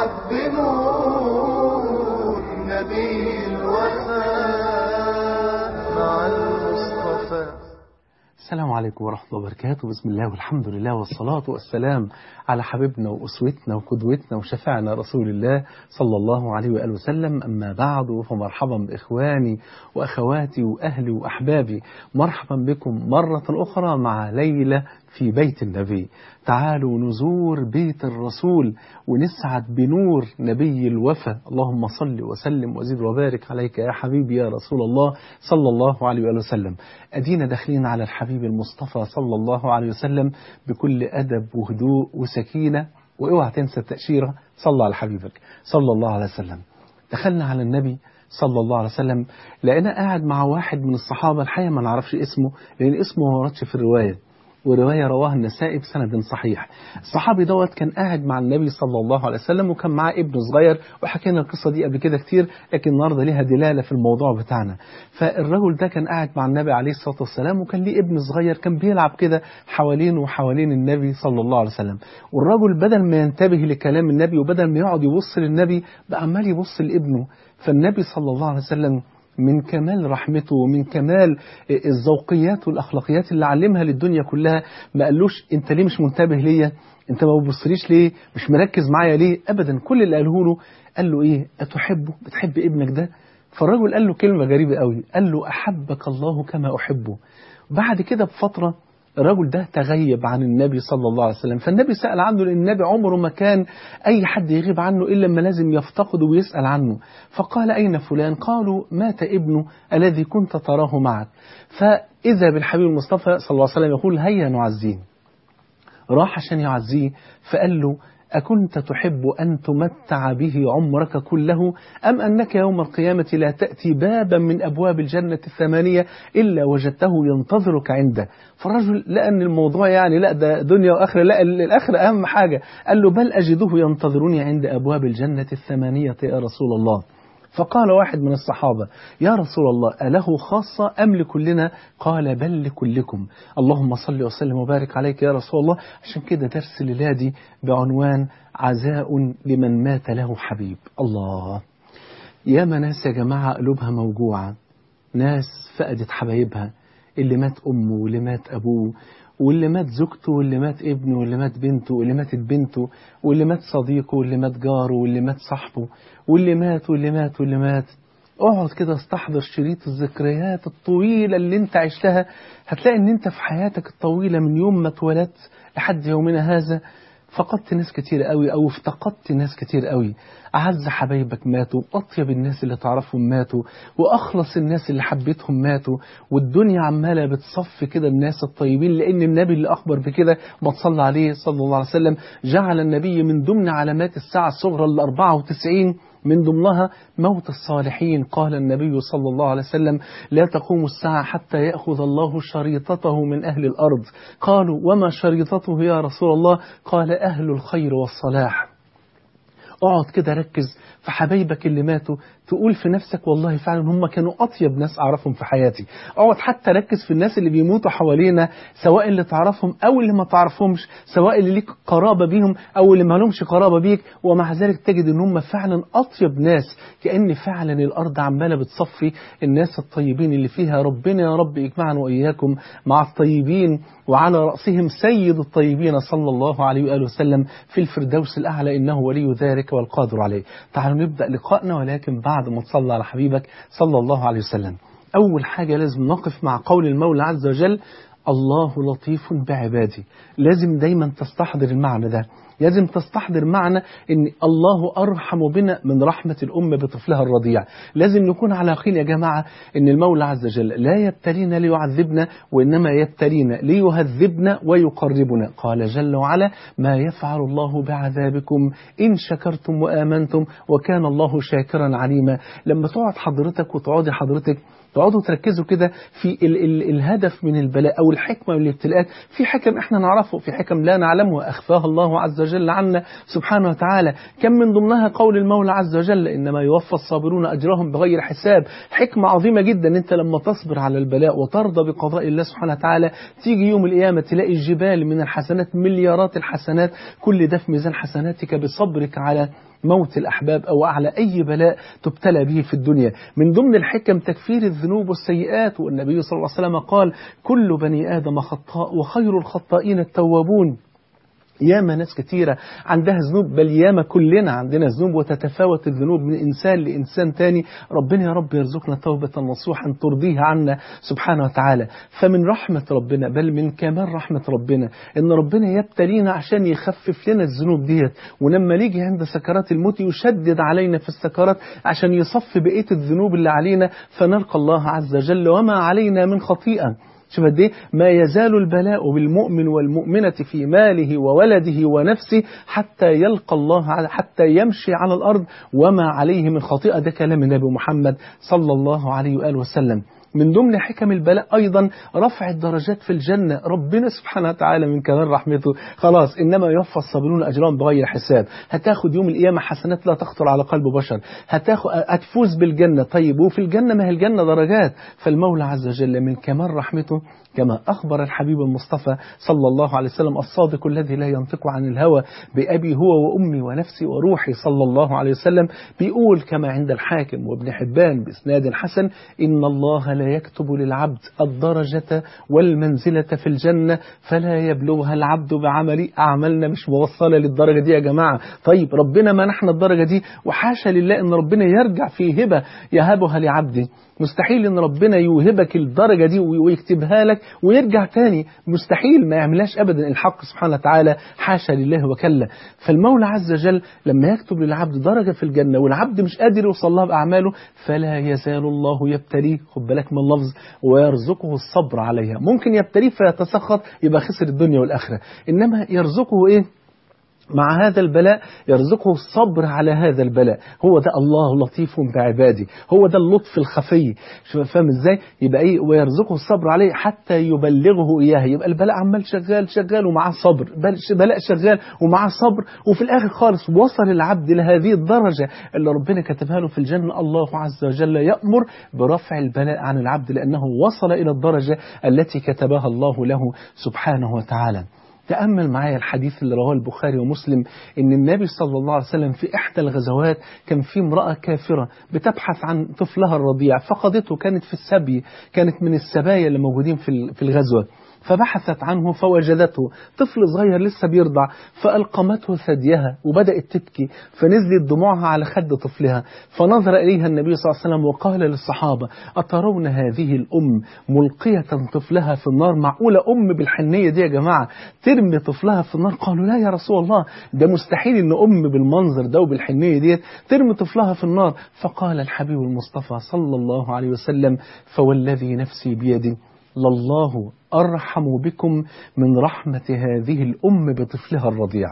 نسعد بنور نبي الوفاء مع المصطفى السلام عليكم ورحمة الله وبركاته بسم الله والحمد لله والصلاة والسلام على حبيبنا وأسوتنا وقدوتنا وشفعنا رسول الله صلى الله عليه وآله وسلم أما بعد فمرحبا بإخواني وأخواتي وأهلي وأحبابي مرحبا بكم مرة أخرى مع ليلة في بيت النبي تعالوا نزور بيت الرسول ونسعد بنور نبي الوفا اللهم صل وسلم وزد وبارك عليك يا حبيبي يا رسول الله صلى الله عليه وآله وسلم أدينا داخلين على الحبيب المصطفى صلى الله عليه وسلم بكل أدب وهدوء وسكينة واوعى تنسى التأشيرة صلى على حبيبك صلى الله عليه وسلم دخلنا على النبي صلى الله عليه وسلم لقينا قاعد مع واحد من الصحابة الحقيقة ما نعرفش اسمه لأن اسمه ما وردش في الرواية ورواية رواها النسائي بسند صحيح الصحابي دوت كان قاعد مع النبي صلى الله عليه وسلم وكان معاه ابن صغير وحكينا القصة دي قبل كده كتير لكن النهاردة ليها دلالة في الموضوع بتاعنا فالرجل ده كان قاعد مع النبي عليه الصلاة والسلام وكان ليه ابن صغير كان بيلعب كده حوالينه وحوالين النبي صلى الله عليه وسلم والرجل بدل ما ينتبه لكلام النبي وبدل ما يقعد يبص للنبي بقى عمال يبص لابنه فالنبي صلى الله عليه وسلم من كمال رحمته ومن كمال الذوقيات والأخلاقيات اللي علمها للدنيا كلها ما قالوش انت ليه مش منتبه ليا انت ما بتبصليش ليه مش مركز معايا ليه ابدا كل اللي قاله له قال له ايه اتحبه بتحب ابنك ده فالرجل قال له كلمة غريبة قوي قال له احبك الله كما احبه بعد كده بفترة الرجل ده تغيب عن النبي صلى الله عليه وسلم فالنبي سأل عنه لأن النبي عمره ما كان أي حد يغيب عنه إلا لما لازم يفتقده ويسأل عنه فقال أين فلان قالوا مات ابنه الذي كنت تراه معك فإذا بالحبيب المصطفى صلى الله عليه وسلم يقول هيا نعزيه راح عشان يعزيه فقال له أكنت تحب أن تمتع به عمرك كله أم أنك يوم القيامة لا تأتي بابا من أبواب الجنة الثمانية إلا وجدته ينتظرك عنده فالرجل لقى أن الموضوع يعني لا ده دنيا وآخرة لا الآخرة أهم حاجة قال له بل أجده ينتظرني عند أبواب الجنة الثمانية يا رسول الله فقال واحد من الصحابة يا رسول الله أله خاصة أم لكلنا قال بل لكلكم اللهم صل وسلم وبارك عليك يا رسول الله عشان كده درس للادي بعنوان عزاء لمن مات له حبيب الله يا ناس يا جماعة قلوبها موجوعة ناس فقدت حبايبها اللي مات أمه واللي مات أبوه واللي مات زوجته واللي مات ابنه واللي مات بنته واللي ماتت بنته واللي مات صديقه واللي مات جاره واللي مات صاحبه واللي مات واللي مات واللي مات اقعد كده استحضر شريط الذكريات الطويلة اللي انت عشتها هتلاقي ان انت في حياتك الطويلة من يوم ما اتولدت لحد يومنا هذا فقدت ناس كتير قوي او افتقدت ناس كتير قوي أعز حبايبك ماتوا أطيب الناس اللي تعرفهم ماتوا وأخلص الناس اللي حبيتهم ماتوا والدنيا عمالة بتصف كده الناس الطيبين لأن النبي اللي أخبر بكده ما تصلى عليه صلى الله عليه وسلم جعل النبي من ضمن علامات الساعة الصغرى ال 94 من ضمنها موت الصالحين قال النبي صلى الله عليه وسلم لا تقوم الساعة حتى يأخذ الله شريطته من أهل الأرض قالوا وما شريطته يا رسول الله قال أهل الخير والصلاح اقعد كده ركز في حبايبك اللي ماتوا تقول في نفسك والله فعلا هم كانوا أطيب ناس أعرفهم في حياتي اقعد حتى ركز في الناس اللي بيموتوا حوالينا سواء اللي تعرفهم أو اللي ما تعرفهمش سواء اللي ليك قرابة بيهم أو اللي ما لهمش قرابة بيك ومع ذلك تجد ان هم فعلا أطيب ناس كأن فعلا الأرض عمالة بتصفي الناس الطيبين اللي فيها ربنا يا رب يجمعنا وإياكم مع الطيبين وعلى رأسهم سيد الطيبين صلى الله عليه وآله وسلم في الفردوس الأعلى إنه ولي ذلك والقادر عليه تعالوا نبدأ لقائنا ولكن بعد ما تصلى على حبيبك صلى الله عليه وسلم أول حاجة لازم نقف مع قول المولى عز وجل الله لطيف بعباده لازم دايما تستحضر المعنى ده لازم تستحضر معنى ان الله ارحم بنا من رحمة الام بطفلها الرضيع لازم نكون على يقين يا جماعة ان المولى عز وجل لا يبتلينا ليعذبنا وانما يبتلينا ليهذبنا ويقربنا قال جل وعلا ما يفعل الله بعذابكم ان شكرتم وامنتم وكان الله شاكرا عليما لما تقعد حضرتك وتقعدي حضرتك تقعدوا تركزوا كده في ال ال الهدف من البلاء أو الحكمة من الابتلاءات في حكم احنا نعرفه في حكم لا نعلمها أخفاها الله عز وجل عنا سبحانه وتعالى كم من ضمنها قول المولى عز وجل إنما يوفى الصابرون أجرهم بغير حساب حكمة عظيمة جدا أنت لما تصبر على البلاء وترضى بقضاء الله سبحانه وتعالى تيجي يوم القيامة تلاقي الجبال من الحسنات مليارات الحسنات كل ده في ميزان حسناتك بصبرك على موت الأحباب أو على أي بلاء تبتلى به في الدنيا من ضمن الحكم تكفير الذنوب والسيئات والنبي صلى الله عليه وسلم قال كل بني آدم خطاء وخير الخطائين التوابون ياما ناس كتيرة عندها ذنوب بل ياما كلنا عندنا ذنوب وتتفاوت الذنوب من إنسان لإنسان تاني ربنا يا رب يرزقنا توبة نصوحا ترضيها عنا سبحانه وتعالى فمن رحمة ربنا بل من كمال رحمة ربنا إن ربنا يبتلينا عشان يخفف لنا الذنوب ديت ولما نيجي عند سكرات الموت يشدد علينا في السكرات عشان يصفي بقية الذنوب اللي علينا فنلقى الله عز وجل وما علينا من خطيئة شوف قد ايه ما يزال البلاء بالمؤمن والمؤمنة في ماله وولده ونفسه حتى يلقى الله حتى يمشي على الأرض وما عليه من خطيئة ده كلام النبي محمد صلى الله عليه وآله وسلم من ضمن حكم البلاء أيضا رفع الدرجات في الجنة ربنا سبحانه وتعالى من كمال رحمته خلاص إنما يوفى الصابرون أجرهم بغير حساب هتاخد يوم القيامة حسنات لا تخطر على قلب بشر هتاخد هتفوز بالجنة طيب وفي الجنة ما هي الجنة درجات فالمولى عز وجل من كمال رحمته كما أخبر الحبيب المصطفى صلى الله عليه وسلم الصادق الذي لا ينطق عن الهوى بأبي هو وأمي ونفسي وروحي صلى الله عليه وسلم بيقول كما عند الحاكم وابن حبان بإسناد حسن إن الله لا يكتب للعبد الدرجة والمنزلة في الجنة فلا يبلغها العبد بعمل أعمالنا مش موصلة للدرجة دي يا جماعة طيب ربنا منحنا الدرجة دي وحاشا لله أن ربنا يرجع في هبة يهبها لعبده مستحيل ان ربنا يوهبك الدرجة دي ويكتبها لك ويرجع تاني مستحيل ما يعملهاش ابدا الحق سبحانه وتعالى حاشا لله وكلا فالمولى عز وجل لما يكتب للعبد درجة في الجنة والعبد مش قادر يوصل لها بأعماله فلا يزال الله يبتليه خد بالك من اللفظ ويرزقه الصبر عليها ممكن يبتليه فيتسخط يبقى خسر الدنيا والآخرة إنما يرزقه إيه مع هذا البلاء يرزقه الصبر على هذا البلاء هو ده الله لطيف بعباده هو ده اللطف الخفي فاهم ازاي يبقى ايه ويرزقه الصبر عليه حتى يبلغه اياه يبقى البلاء عمال شغال شغال ومعاه صبر بلاء شغال ومعاه صبر وفي الاخر خالص وصل العبد لهذه الدرجه اللي ربنا كتبها له في الجنه الله عز وجل يامر برفع البلاء عن العبد لانه وصل الى الدرجه التي كتبها الله له سبحانه وتعالى تأمل معايا الحديث اللي رواه البخاري ومسلم إن النبي صلى الله عليه وسلم في إحدى الغزوات كان في امرأة كافرة بتبحث عن طفلها الرضيع فقدته كانت في السبي كانت من السبايا اللي موجودين في الغزوة فبحثت عنه فوجدته طفل صغير لسه بيرضع فألقمته ثديها وبدأت تبكي فنزلت دموعها على خد طفلها فنظر إليها النبي صلى الله عليه وسلم وقال للصحابة أترون هذه الأم ملقية طفلها في النار معقولة أم بالحنية دي يا جماعة ترمي طفلها في النار قالوا لا يا رسول الله ده مستحيل إن أم بالمنظر ده وبالحنية دي ترمي طفلها في النار فقال الحبيب المصطفى صلى الله عليه وسلم فوالذي نفسي بيده لله أرحم بكم من رحمة هذه الأم بطفلها الرضيع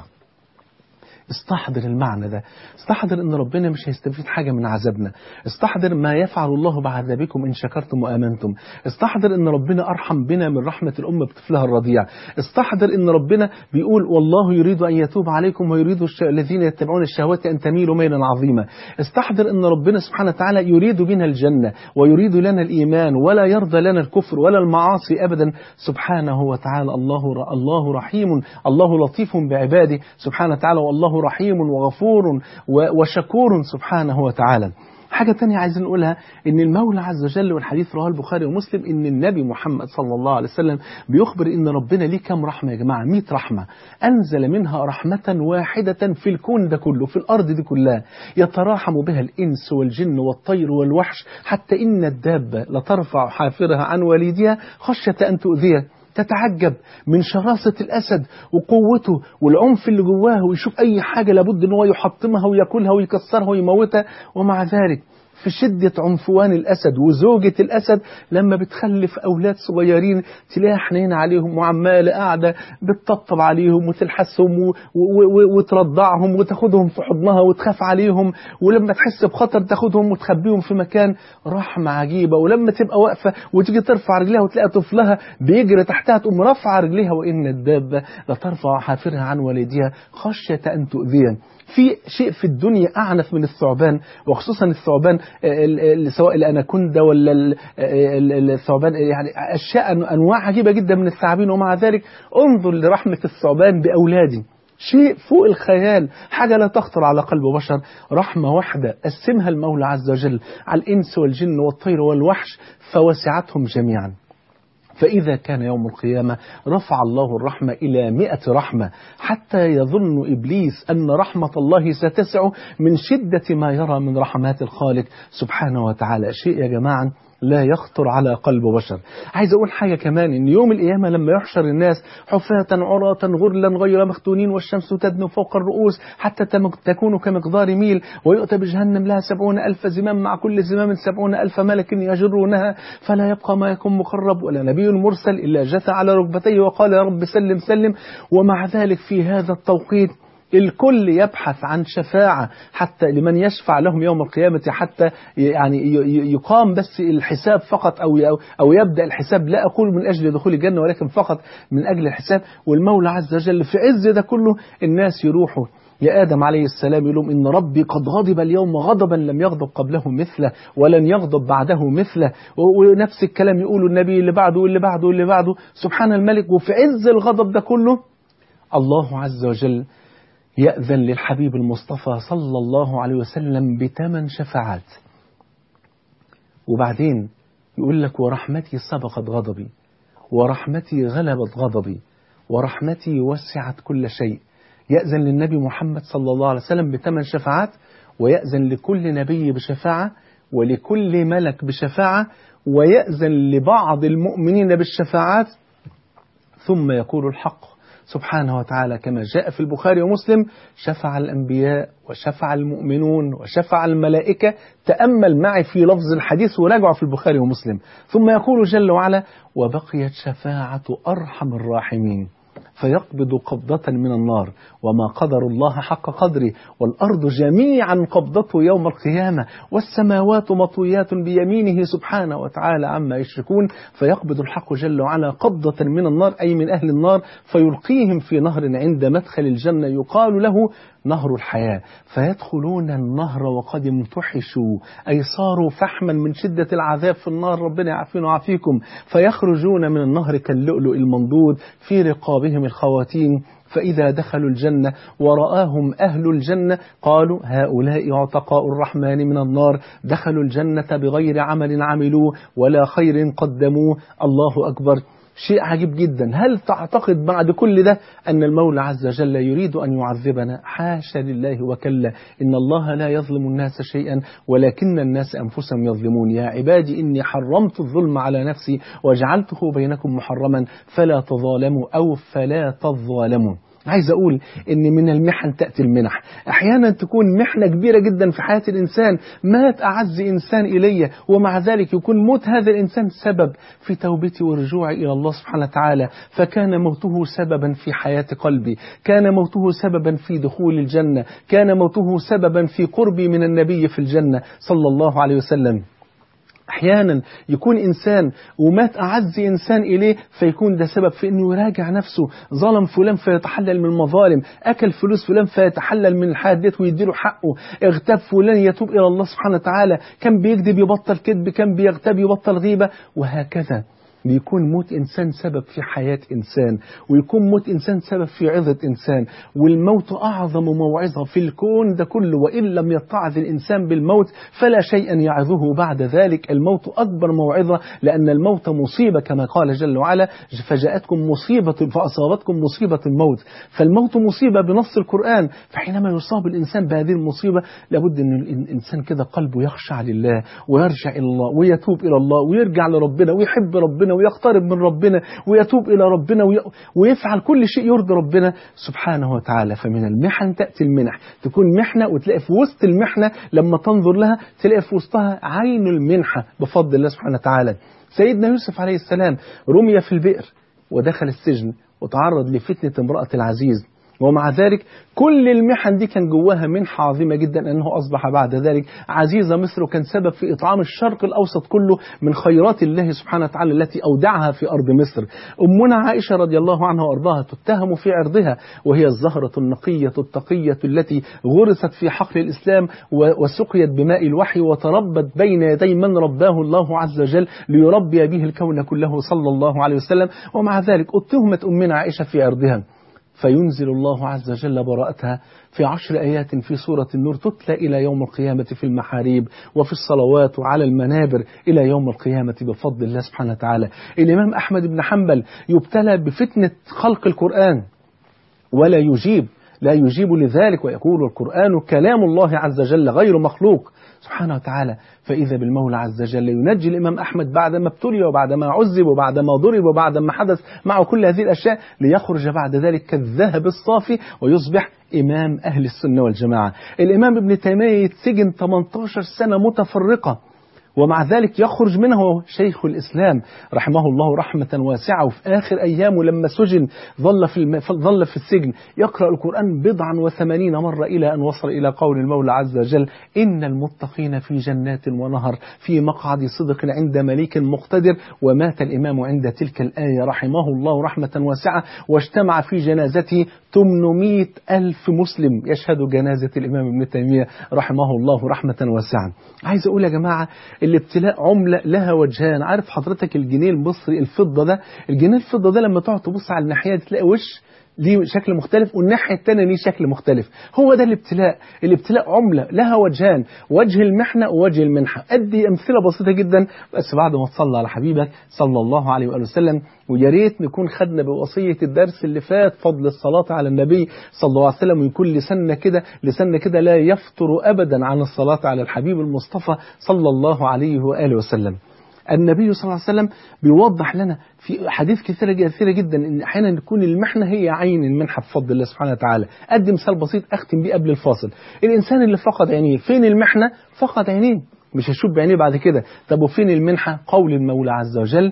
استحضر المعنى ده استحضر ان ربنا مش هيستفيد حاجة من عذابنا استحضر ما يفعل الله بعذابكم ان شكرتم وامنتم استحضر ان ربنا ارحم بنا من رحمة الام بطفلها الرضيع استحضر ان ربنا بيقول والله يريد ان يتوب عليكم ويريد الش... الذين يتبعون الشهوات ان تميلوا ميلا عظيما استحضر ان ربنا سبحانه وتعالى يريد بنا الجنة ويريد لنا الايمان ولا يرضى لنا الكفر ولا المعاصي ابدا سبحانه وتعالى الله ر... الله رحيم الله لطيف بعباده سبحانه وتعالى والله رحيم وغفور وشكور سبحانه وتعالى حاجة تانية عايزين نقولها ان المولى عز وجل والحديث رواه البخاري ومسلم ان النبي محمد صلى الله عليه وسلم بيخبر ان ربنا ليه كام رحمة يا جماعة 100 رحمة انزل منها رحمة واحدة في الكون ده كله في الارض دي كلها يتراحم بها الانس والجن والطير والوحش حتى ان الدابة لترفع حافرها عن والدها خشية ان تؤذيه تتعجب من شراسة الأسد وقوته والعنف اللي جواه ويشوف أي حاجة لابد أن هو يحطمها ويأكلها ويكسرها ويموتها ومع ذلك في شدة عنفوان الأسد وزوجة الأسد لما بتخلف أولاد صغيرين تلاقيها حنين عليهم وعمالة قاعدة بتطبطب عليهم وتلحسهم وترضعهم وتاخدهم في حضنها وتخاف عليهم ولما تحس بخطر تاخدهم وتخبيهم في مكان رحمة عجيبة ولما تبقى واقفة وتيجي ترفع رجلها وتلاقي طفلها بيجري تحتها تقوم رافعة رجليها وإن الدابة لترفع حافرها عن والدها خشية أن تؤذيه في شيء في الدنيا أعنف من الثعبان وخصوصا الثعبان سواء الأناكوندا ولا الثعبان يعني أشياء أنواع عجيبة جدا من الثعابين ومع ذلك انظر لرحمة الثعبان بأولاده شيء فوق الخيال حاجة لا تخطر على قلب بشر رحمة واحدة قسمها المولى عز وجل على الإنس والجن والطير والوحش فوسعتهم جميعا فإذا كان يوم القيامة رفع الله الرحمة إلى مئة رحمة حتى يظن إبليس أن رحمة الله ستسع من شدة ما يرى من رحمات الخالق سبحانه وتعالى شيء يا جماعة لا يخطر على قلب بشر عايز أقول حاجة كمان إن يوم القيامة لما يحشر الناس حفاة عراة غرلا غير مختونين والشمس تدنو فوق الرؤوس حتى تكون كمقدار ميل ويؤتى بجهنم لها سبعون ألف زمام مع كل زمام سبعون ألف ملك يجرونها فلا يبقى ما يكون مقرب ولا نبي مرسل إلا جثى على ركبتيه وقال يا رب سلم سلم ومع ذلك في هذا التوقيت الكل يبحث عن شفاعة حتى لمن يشفع لهم يوم القيامة حتى يعني يقام بس الحساب فقط أو أو يبدأ الحساب لا أقول من أجل دخول الجنة ولكن فقط من أجل الحساب والمولى عز وجل في عز ده كله الناس يروحوا يا آدم عليه السلام يقول لهم إن ربي قد غضب اليوم غضبا لم يغضب قبله مثله ولن يغضب بعده مثله ونفس الكلام يقوله النبي اللي بعده واللي بعده واللي بعده سبحان الملك وفي عز الغضب ده كله الله عز وجل يأذن للحبيب المصطفى صلى الله عليه وسلم بثمان شفاعات وبعدين يقول لك ورحمتي سبقت غضبي ورحمتي غلبت غضبي ورحمتي وسعت كل شيء يأذن للنبي محمد صلى الله عليه وسلم بثمان شفاعات ويأذن لكل نبي بشفاعة ولكل ملك بشفاعة ويأذن لبعض المؤمنين بالشفاعات ثم يقول الحق سبحانه وتعالى كما جاء في البخاري ومسلم شفع الأنبياء وشفع المؤمنون وشفع الملائكة تأمل معي في لفظ الحديث وراجعه في البخاري ومسلم ثم يقول جل وعلا وبقيت شفاعة أرحم الراحمين فيقبض قبضة من النار وما قدر الله حق قدره والأرض جميعا قبضته يوم القيامة والسماوات مطويات بيمينه سبحانه وتعالى عما يشركون فيقبض الحق جل وعلا قبضة من النار أي من أهل النار فيلقيهم في نهر عند مدخل الجنة يقال له نهر الحياة فيدخلون النهر وقد امتحشوا أي صاروا فحما من شدة العذاب في النار ربنا يعافينا ويعافيكم فيخرجون من النهر كاللؤلؤ المنضود في رقابهم الخواتيم فإذا دخلوا الجنة ورآهم أهل الجنة قالوا هؤلاء عتقاء الرحمن من النار دخلوا الجنة بغير عمل عملوه ولا خير قدموه الله أكبر شيء عجيب جدا هل تعتقد بعد كل ده أن المولى عز وجل يريد أن يعذبنا حاشا لله وكلا إن الله لا يظلم الناس شيئا ولكن الناس أنفسهم يظلمون يا عبادي إني حرمت الظلم على نفسي وجعلته بينكم محرما فلا تظالموا أو فلا تظالموا عايز أقول إن من المحن تأتي المنح أحيانا تكون محنة كبيرة جدا في حياة الإنسان مات أعز إنسان إلي ومع ذلك يكون موت هذا الإنسان سبب في توبتي ورجوعي إلى الله سبحانه وتعالى فكان موته سببا في حياة قلبي كان موته سببا في دخول الجنة كان موته سببا في قربي من النبي في الجنة صلى الله عليه وسلم احيانا يكون انسان ومات اعز انسان اليه فيكون ده سبب في انه يراجع نفسه ظلم فلان فيتحلل من المظالم اكل فلوس فلان فيتحلل من الحادث ويديله حقه اغتاب فلان يتوب الى الله سبحانه وتعالى كان بيكذب يبطل كذب كان بيغتاب يبطل غيبه وهكذا بيكون موت إنسان سبب في حياة إنسان ويكون موت إنسان سبب في عظة إنسان والموت أعظم موعظة في الكون ده كله وإن لم يتعظ الإنسان بالموت فلا شيئا يعظه بعد ذلك الموت أكبر موعظة لأن الموت مصيبة كما قال جل وعلا فجاءتكم مصيبة فأصابتكم مصيبة الموت فالموت مصيبة بنص القرآن فحينما يصاب الإنسان بهذه المصيبة لابد أن الإنسان كده قلبه يخشع لله ويرجع إلى الله ويتوب إلى الله ويرجع لربنا ويحب ربنا ربنا ويقترب من ربنا ويتوب إلى ربنا ويفعل كل شيء يرضي ربنا سبحانه وتعالى فمن المحن تأتي المنح تكون محنة وتلاقي في وسط المحنة لما تنظر لها تلاقي في وسطها عين المنحة بفضل الله سبحانه وتعالى سيدنا يوسف عليه السلام رمي في البئر ودخل السجن وتعرض لفتنة امرأة العزيز ومع ذلك كل المحن دي كان جواها منحة عظيمة جدا أنه أصبح بعد ذلك عزيز مصر وكان سبب في إطعام الشرق الأوسط كله من خيرات الله سبحانه وتعالى التي أودعها في أرض مصر أمنا عائشة رضي الله عنها وأرضاها تتهم في عرضها وهي الزهرة النقية التقية التي غرست في حقل الإسلام وسقيت بماء الوحي وتربت بين يدي من رباه الله عز وجل ليربي به الكون كله صلى الله عليه وسلم ومع ذلك اتهمت أمنا عائشة في عرضها فينزل الله عز وجل براءتها في عشر آيات في سورة النور تتلى إلى يوم القيامة في المحاريب وفي الصلوات وعلى المنابر إلى يوم القيامة بفضل الله سبحانه وتعالى الإمام أحمد بن حنبل يبتلى بفتنة خلق القرآن ولا يجيب لا يجيب لذلك ويقول القرآن كلام الله عز وجل غير مخلوق سبحانه وتعالى فإذا بالمولى عز وجل ينجي الإمام أحمد بعدما ابتلي وبعدما عذب وبعدما ضرب وبعدما حدث معه كل هذه الأشياء ليخرج بعد ذلك كالذهب الصافي ويصبح إمام أهل السنة والجماعة الإمام ابن تيمية يتسجن 18 سنة متفرقة ومع ذلك يخرج منه شيخ الإسلام رحمه الله رحمة واسعة وفي آخر أيامه لما سجن ظل في, الم... ظل في السجن يقرأ القرآن بضعا وثمانين مرة إلى أن وصل إلى قول المولى عز وجل إن المتقين في جنات ونهر في مقعد صدق عند مليك مقتدر ومات الإمام عند تلك الآية رحمه الله رحمة واسعة واجتمع في جنازته 800 ألف مسلم يشهد جنازة الإمام ابن تيمية رحمه الله رحمة واسعة عايز أقول يا جماعة الابتلاء عملة لها وجهان عارف حضرتك الجنيه المصري الفضة ده الجنيه الفضة ده لما تقعد تبص على الناحية دي تلاقي وش ليه شكل مختلف والناحية الثانية ليه شكل مختلف هو ده الابتلاء الابتلاء عملة لها وجهان وجه المحنة ووجه المنحة أدي أمثلة بسيطة جدا بس بعد ما تصلى على حبيبك صلى الله عليه وآله وسلم ويا ريت نكون خدنا بوصية الدرس اللي فات فضل الصلاة على النبي صلى الله عليه وسلم ويكون لساننا كده لساننا كده لا يفتر أبدا عن الصلاة على الحبيب المصطفى صلى الله عليه وآله وسلم النبي صلى الله عليه وسلم بيوضح لنا في حديث كثيرة كثيرة جدا ان احيانا تكون المحنه هي عين المنحه بفضل الله سبحانه وتعالى ادي مثال بسيط اختم بيه قبل الفاصل الانسان اللي فقد عينيه فين المحنه فقد عينيه مش هيشوف بعينيه بعد كده طب وفين المنحه قول المولى عز وجل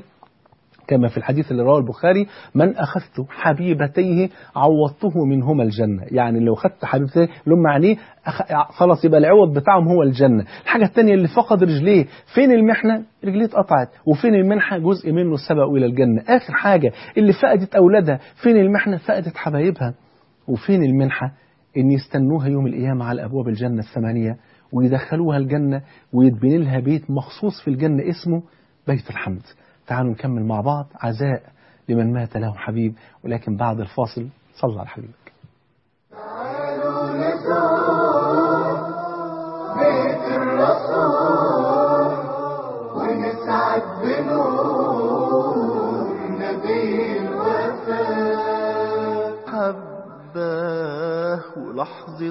كما في الحديث اللي رواه البخاري من أخذت حبيبتيه عوضته منهما الجنة يعني لو أخذت حبيبتيه اللي هم عينيه خلاص يبقى العوض بتاعهم هو الجنة الحاجة الثانية اللي فقد رجليه فين المحنة رجليه اتقطعت وفين المنحة جزء منه سبق إلى الجنة آخر حاجة اللي فقدت أولادها فين المحنة فقدت حبايبها وفين المنحة إن يستنوها يوم القيامة على أبواب الجنة الثمانية ويدخلوها الجنة ويتبني لها بيت مخصوص في الجنة اسمه بيت الحمد تعالوا نكمل مع بعض عزاء لمن مات له حبيب ولكن بعد الفاصل صلى على حبيبك تعالوا نزور بيت الرسول ونسعد بنور نبي الوفاء حباه ولحظة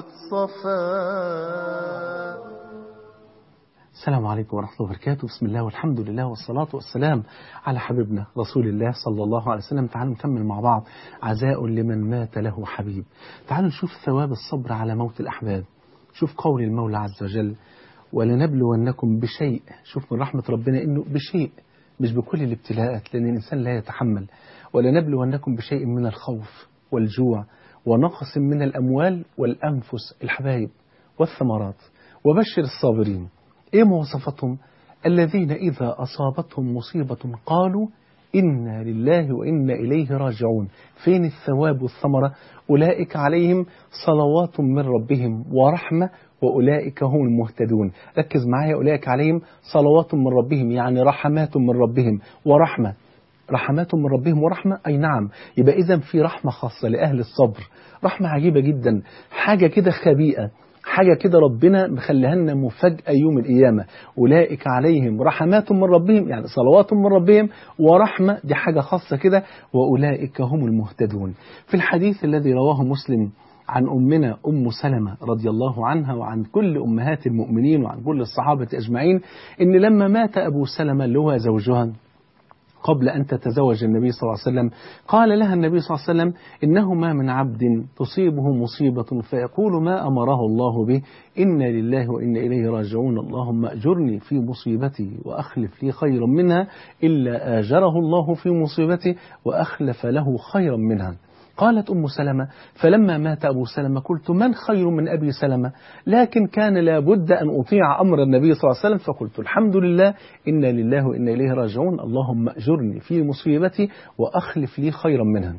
صفاه السلام عليكم ورحمة الله وبركاته بسم الله والحمد لله والصلاة والسلام على حبيبنا رسول الله صلى الله عليه وسلم تعالوا نكمل مع بعض عزاء لمن مات له حبيب تعالوا نشوف ثواب الصبر على موت الأحباب شوف قول المولى عز وجل ولنبلونكم بشيء شوف من رحمة ربنا إنه بشيء مش بكل الابتلاءات لأن الإنسان لا يتحمل ولنبلونكم بشيء من الخوف والجوع ونقص من الأموال والأنفس الحبايب والثمرات وبشر الصابرين إيه مواصفتهم الذين إذا أصابتهم مصيبة قالوا إنا لله وإنا إليه راجعون فين الثواب والثمرة أولئك عليهم صلوات من ربهم ورحمة وأولئك هم المهتدون ركز معايا أولئك عليهم صلوات من ربهم يعني رحمات من ربهم ورحمة رحمات من ربهم ورحمة أي نعم يبقى إذا في رحمة خاصة لأهل الصبر رحمة عجيبة جدا حاجة كده خبيئة حاجة كده ربنا مخليها لنا مفاجأة يوم القيامة أولئك عليهم رحمات من ربهم يعني صلوات من ربهم ورحمة دي حاجة خاصة كده وأولئك هم المهتدون في الحديث الذي رواه مسلم عن أمنا أم سلمة رضي الله عنها وعن كل أمهات المؤمنين وعن كل الصحابة أجمعين إن لما مات أبو سلمة اللي هو زوجها قبل أن تتزوج النبي صلى الله عليه وسلم قال لها النبي صلى الله عليه وسلم إنه ما من عبد تصيبه مصيبة فيقول ما أمره الله به إنا لله وإنا إليه راجعون اللهم أجرني في مصيبتي وأخلف لي خيرا منها إلا آجره الله في مصيبته وأخلف له خيرا منها قالت أم سلمة فلما مات أبو سلمة قلت من خير من أبي سلمة لكن كان لابد أن أطيع أمر النبي صلى الله عليه وسلم فقلت الحمد لله إنا لله وإنا إليه راجعون اللهم أجرني في مصيبتي وأخلف لي خيرا منها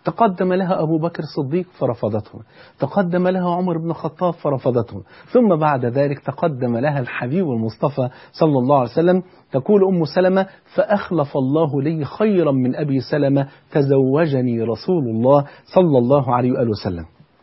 تقدم لها أبو بكر الصديق فرفضته تقدم لها عمر بن الخطاب فرفضته ثم بعد ذلك تقدم لها الحبيب المصطفى صلى الله عليه وسلم تقول أم سلمة فأخلف الله لي خيرا من أبي سلمة تزوجني رسول الله صلى الله عليه وآله وسلم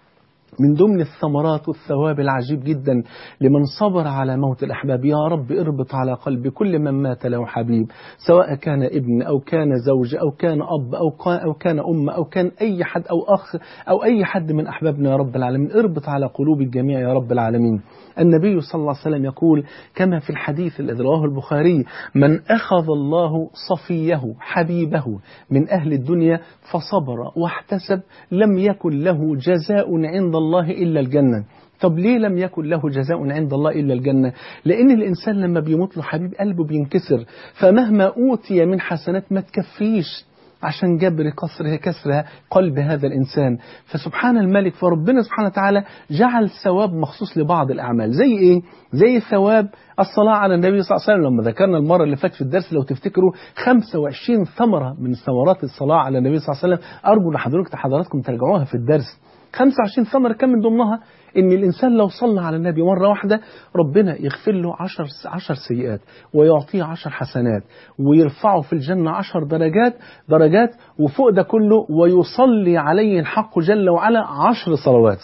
من ضمن الثمرات والثواب العجيب جدا لمن صبر على موت الأحباب يا رب اربط على قلب كل من مات له حبيب سواء كان ابن أو كان زوج أو كان أب أو أو كان أم أو كان أي حد أو أخ أو أي حد من أحبابنا يا رب العالمين اربط على قلوب الجميع يا رب العالمين النبي صلى الله عليه وسلم يقول كما في الحديث الذي رواه البخاري من أخذ الله صفيه حبيبه من أهل الدنيا فصبر واحتسب لم يكن له جزاء عند الله إلا الجنة طب ليه لم يكن له جزاء عند الله إلا الجنة لأن الإنسان لما بيموت له حبيب قلبه بينكسر فمهما أوتي من حسنات ما تكفيش عشان جبر كسر كسر قلب هذا الإنسان فسبحان الملك فربنا سبحانه وتعالى جعل ثواب مخصوص لبعض الأعمال زي إيه؟ زي ثواب الصلاة على النبي صلى الله عليه وسلم لما ذكرنا المرة اللي فاتت في الدرس لو تفتكروا 25 ثمرة من ثمرات الصلاة على النبي صلى الله عليه وسلم أرجو لحضرتك حضراتكم ترجعوها في الدرس 25 ثمرة كم من ضمنها ان الانسان لو صلى على النبي مره واحده ربنا يغفر له 10 10 سيئات ويعطيه 10 حسنات ويرفعه في الجنه 10 درجات درجات وفوق ده كله ويصلي عليه الحق جل وعلا 10 صلوات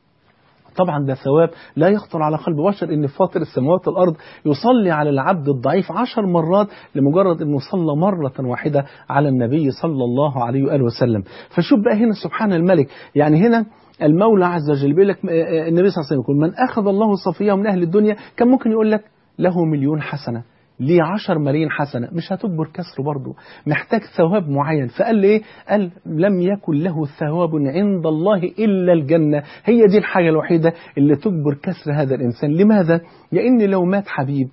طبعا ده ثواب لا يخطر على قلب بشر ان فاطر السماوات والارض يصلي على العبد الضعيف عشر مرات لمجرد انه صلى مره واحده على النبي صلى الله عليه واله وسلم فشوف بقى هنا سبحان الملك يعني هنا المولى عز وجل بيقول لك النبي صلى الله عليه وسلم يقول من اخذ الله صفيه من اهل الدنيا كان ممكن يقول لك له مليون حسنه ليه عشر ملايين حسنة مش هتجبر كسره برضه محتاج ثواب معين فقال لي ايه قال لم يكن له ثواب عند الله إلا الجنة هي دي الحاجة الوحيدة اللي تجبر كسر هذا الإنسان لماذا لأن لو مات حبيب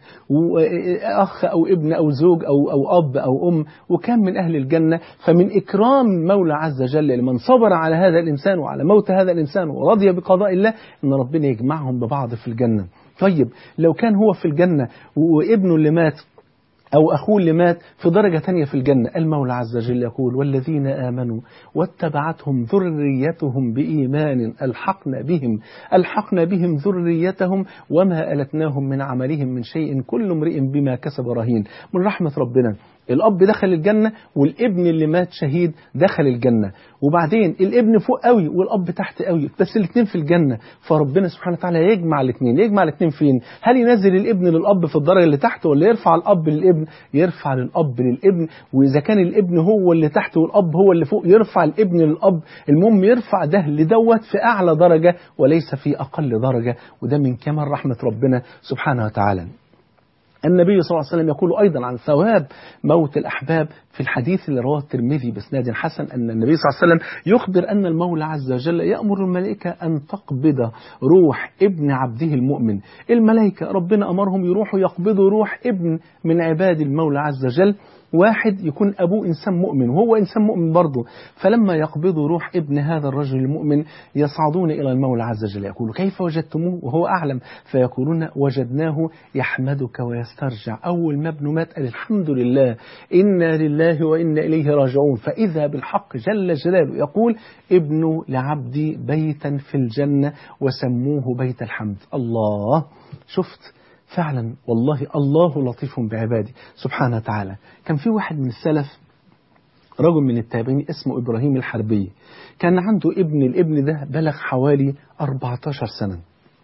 وأخ أو ابن أو زوج أو, أو أب أو أم وكان من أهل الجنة فمن إكرام مولى عز وجل لمن صبر على هذا الإنسان وعلى موت هذا الإنسان ورضي بقضاء الله أن ربنا يجمعهم ببعض في الجنة طيب لو كان هو في الجنة وابنه اللي مات أو أخوه اللي مات في درجة تانية في الجنة المولى عز وجل يقول والذين آمنوا واتبعتهم ذريتهم بإيمان ألحقنا بهم ألحقنا بهم ذريتهم وما ألتناهم من عملهم من شيء كل امرئ بما كسب رهين من رحمة ربنا الأب دخل الجنة والابن اللي مات شهيد دخل الجنة وبعدين الابن فوق قوي والأب تحت قوي بس الاثنين في الجنة فربنا سبحانه وتعالى يجمع الاثنين يجمع الاثنين فين هل ينزل الابن للأب في الدرجة اللي تحت ولا يرفع الأب للابن يرفع للأب للابن وإذا كان الابن هو اللي تحت والأب هو اللي فوق يرفع الابن للأب المهم يرفع ده لدوت في أعلى درجة وليس في أقل درجة وده من كمال رحمة ربنا سبحانه وتعالى النبي صلى الله عليه وسلم يقول أيضا عن ثواب موت الأحباب في الحديث اللي رواه الترمذي بإسناد حسن أن النبي صلى الله عليه وسلم يخبر أن المولى عز وجل يأمر الملائكة أن تقبض روح ابن عبده المؤمن الملائكة ربنا أمرهم يروحوا يقبضوا روح ابن من عباد المولى عز وجل واحد يكون أبوه إنسان مؤمن وهو إنسان مؤمن برضه فلما يقبضوا روح ابن هذا الرجل المؤمن يصعدون إلى المولى عز وجل يقول كيف وجدتموه وهو أعلم فيقولون وجدناه يحمدك ويسترجع أول ما ابنه مات قال الحمد لله إنا لله وإنا إليه راجعون فإذا بالحق جل جلاله يقول ابن لعبدي بيتا في الجنة وسموه بيت الحمد الله شفت فعلا والله الله لطيف بعباده سبحانه وتعالى كان في واحد من السلف رجل من التابعين اسمه إبراهيم الحربي كان عنده ابن الابن ده بلغ حوالي 14 سنة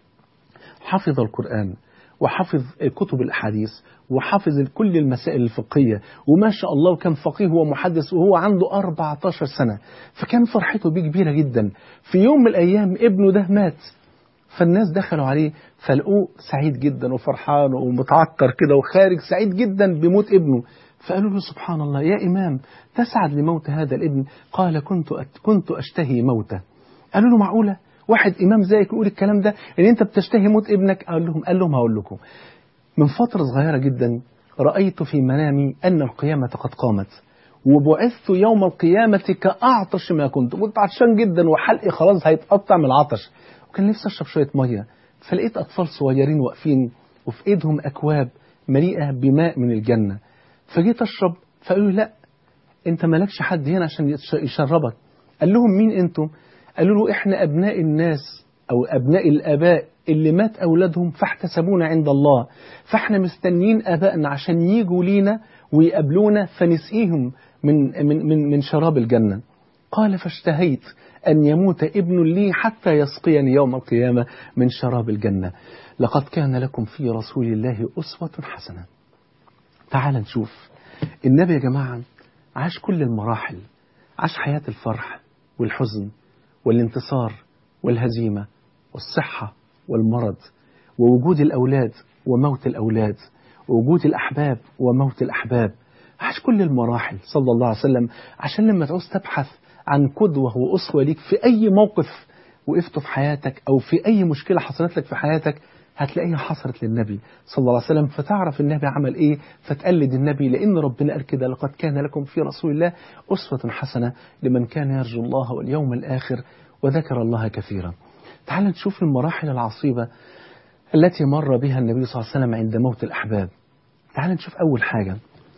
حفظ القرآن وحفظ كتب الأحاديث وحفظ كل المسائل الفقهية وما شاء الله كان فقيه ومحدث وهو عنده 14 سنة فكان فرحته بيه كبيرة جدا في يوم من الأيام ابنه ده مات فالناس دخلوا عليه فلقوه سعيد جدا وفرحان ومتعكر كده وخارج سعيد جدا بموت ابنه فقالوا له سبحان الله يا إمام تسعد لموت هذا الابن قال كنت كنت أشتهي موته قالوا له معقولة واحد إمام زيك يقول الكلام ده إن أنت بتشتهي موت ابنك قال لهم قال لهم هقول لكم من فترة صغيرة جدا رأيت في منامي أن القيامة قد قامت وبعثت يوم القيامة كأعطش ما كنت كنت عطشان جدا وحلقي خلاص هيتقطع من العطش وكان نفسي أشرب شوية مية فلقيت أطفال صغيرين واقفين وفي إيدهم أكواب مليئة بماء من الجنة فجيت أشرب فقالوا لا أنت مالكش حد هنا عشان يشربك قال لهم مين أنتم قالوا له إحنا أبناء الناس أو أبناء الآباء اللي مات أولادهم فاحتسبونا عند الله فاحنا مستنيين آبائنا عشان يجوا لينا ويقابلونا فنسقيهم من, من, من, من شراب الجنة قال فاشتهيت أن يموت ابن لي حتى يسقيني يوم القيامة من شراب الجنة لقد كان لكم في رسول الله أسوة حسنة تعال نشوف النبي يا جماعة عاش كل المراحل عاش حياة الفرح والحزن والانتصار والهزيمة والصحة والمرض ووجود الأولاد وموت الأولاد ووجود الأحباب وموت الأحباب عاش كل المراحل صلى الله عليه وسلم عشان لما تعوز تبحث عن قدوة وأسوة ليك في أي موقف وقفته في حياتك أو في أي مشكلة حصلت لك في حياتك هتلاقيها حصلت للنبي صلى الله عليه وسلم فتعرف النبي عمل ايه فتقلد النبي لان ربنا قال كده لقد كان لكم في رسول الله أسوة حسنة لمن كان يرجو الله واليوم الآخر وذكر الله كثيرا تعال نشوف المراحل العصيبة التي مر بها النبي صلى الله عليه وسلم عند موت الأحباب تعال نشوف أول حاجة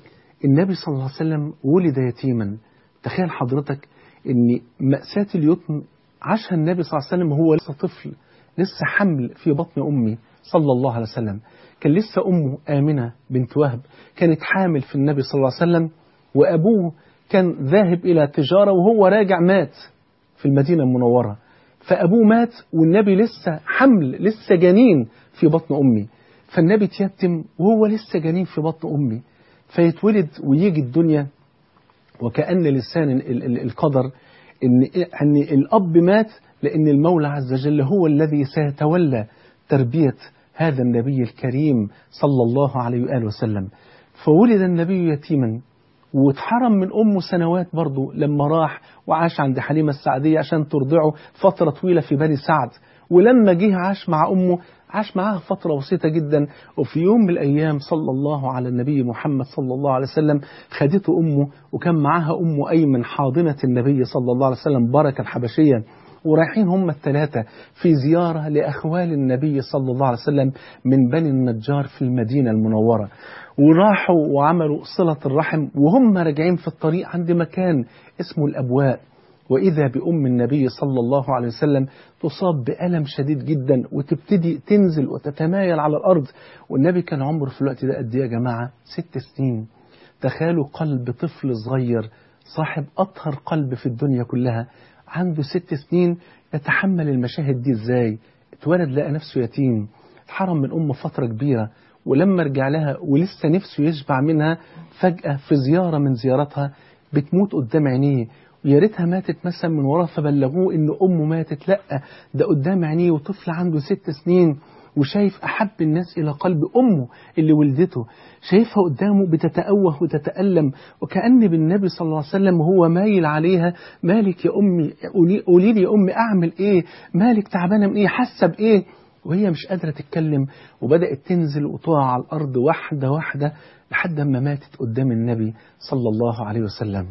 النبي صلى الله عليه وسلم ولد يتيما تخيل حضرتك ان مأساة اليتم عاشها النبي صلى الله عليه وسلم وهو لسه طفل لسه حمل في بطن أمي صلى الله عليه وسلم كان لسه أمه آمنة بنت وهب كانت حامل في النبي صلى الله عليه وسلم وأبوه كان ذاهب إلى تجارة وهو راجع مات في المدينة المنورة فأبوه مات والنبي لسه حمل لسه جنين في بطن أمي فالنبي تيتم وهو لسه جنين في بطن أمي فيتولد ويجي الدنيا وكأن لسان القدر إن, إن الأب مات لأن المولى عز وجل هو الذي سيتولى تربية هذا النبي الكريم صلى الله عليه وآله وسلم فولد النبي يتيما واتحرم من أمه سنوات برضه لما راح وعاش عند حليمة السعدية عشان ترضعه فترة طويلة في بني سعد ولما جه عاش مع أمه عاش معاها فترة بسيطة جدا وفي يوم من الأيام صلى الله على النبي محمد صلى الله عليه وسلم خدته أمه وكان معاها أم أيمن حاضنة النبي صلى الله عليه وسلم بركة الحبشية ورايحين هم الثلاثة في زيارة لأخوال النبي صلى الله عليه وسلم من بني النجار في المدينة المنورة وراحوا وعملوا صلة الرحم وهم راجعين في الطريق عند مكان اسمه الأبواء وإذا بأم النبي صلى الله عليه وسلم تصاب بألم شديد جدا وتبتدي تنزل وتتمايل على الأرض والنبي كان عمره في الوقت ده قد إيه يا جماعة ست سنين تخيلوا قلب طفل صغير صاحب أطهر قلب في الدنيا كلها عنده ست سنين يتحمل المشاهد دي ازاي اتولد لقى نفسه يتيم اتحرم من أمه فترة كبيرة ولما رجع لها ولسه نفسه يشبع منها فجأة في زيارة من زياراتها بتموت قدام عينيه ويا ريتها ماتت مثلا من وراه فبلغوه ان امه ماتت لا ده قدام عينيه وطفل عنده ست سنين وشايف أحب الناس إلى قلب أمه اللي ولدته شايفها قدامه بتتأوه وتتألم وكأن بالنبي صلى الله عليه وسلم وهو مايل عليها مالك يا أمي قولي لي يا أمي أعمل إيه مالك تعبانة من إيه حاسة بإيه وهي مش قادرة تتكلم وبدأت تنزل وتقع على الأرض واحدة واحدة لحد ما ماتت قدام النبي صلى الله عليه وسلم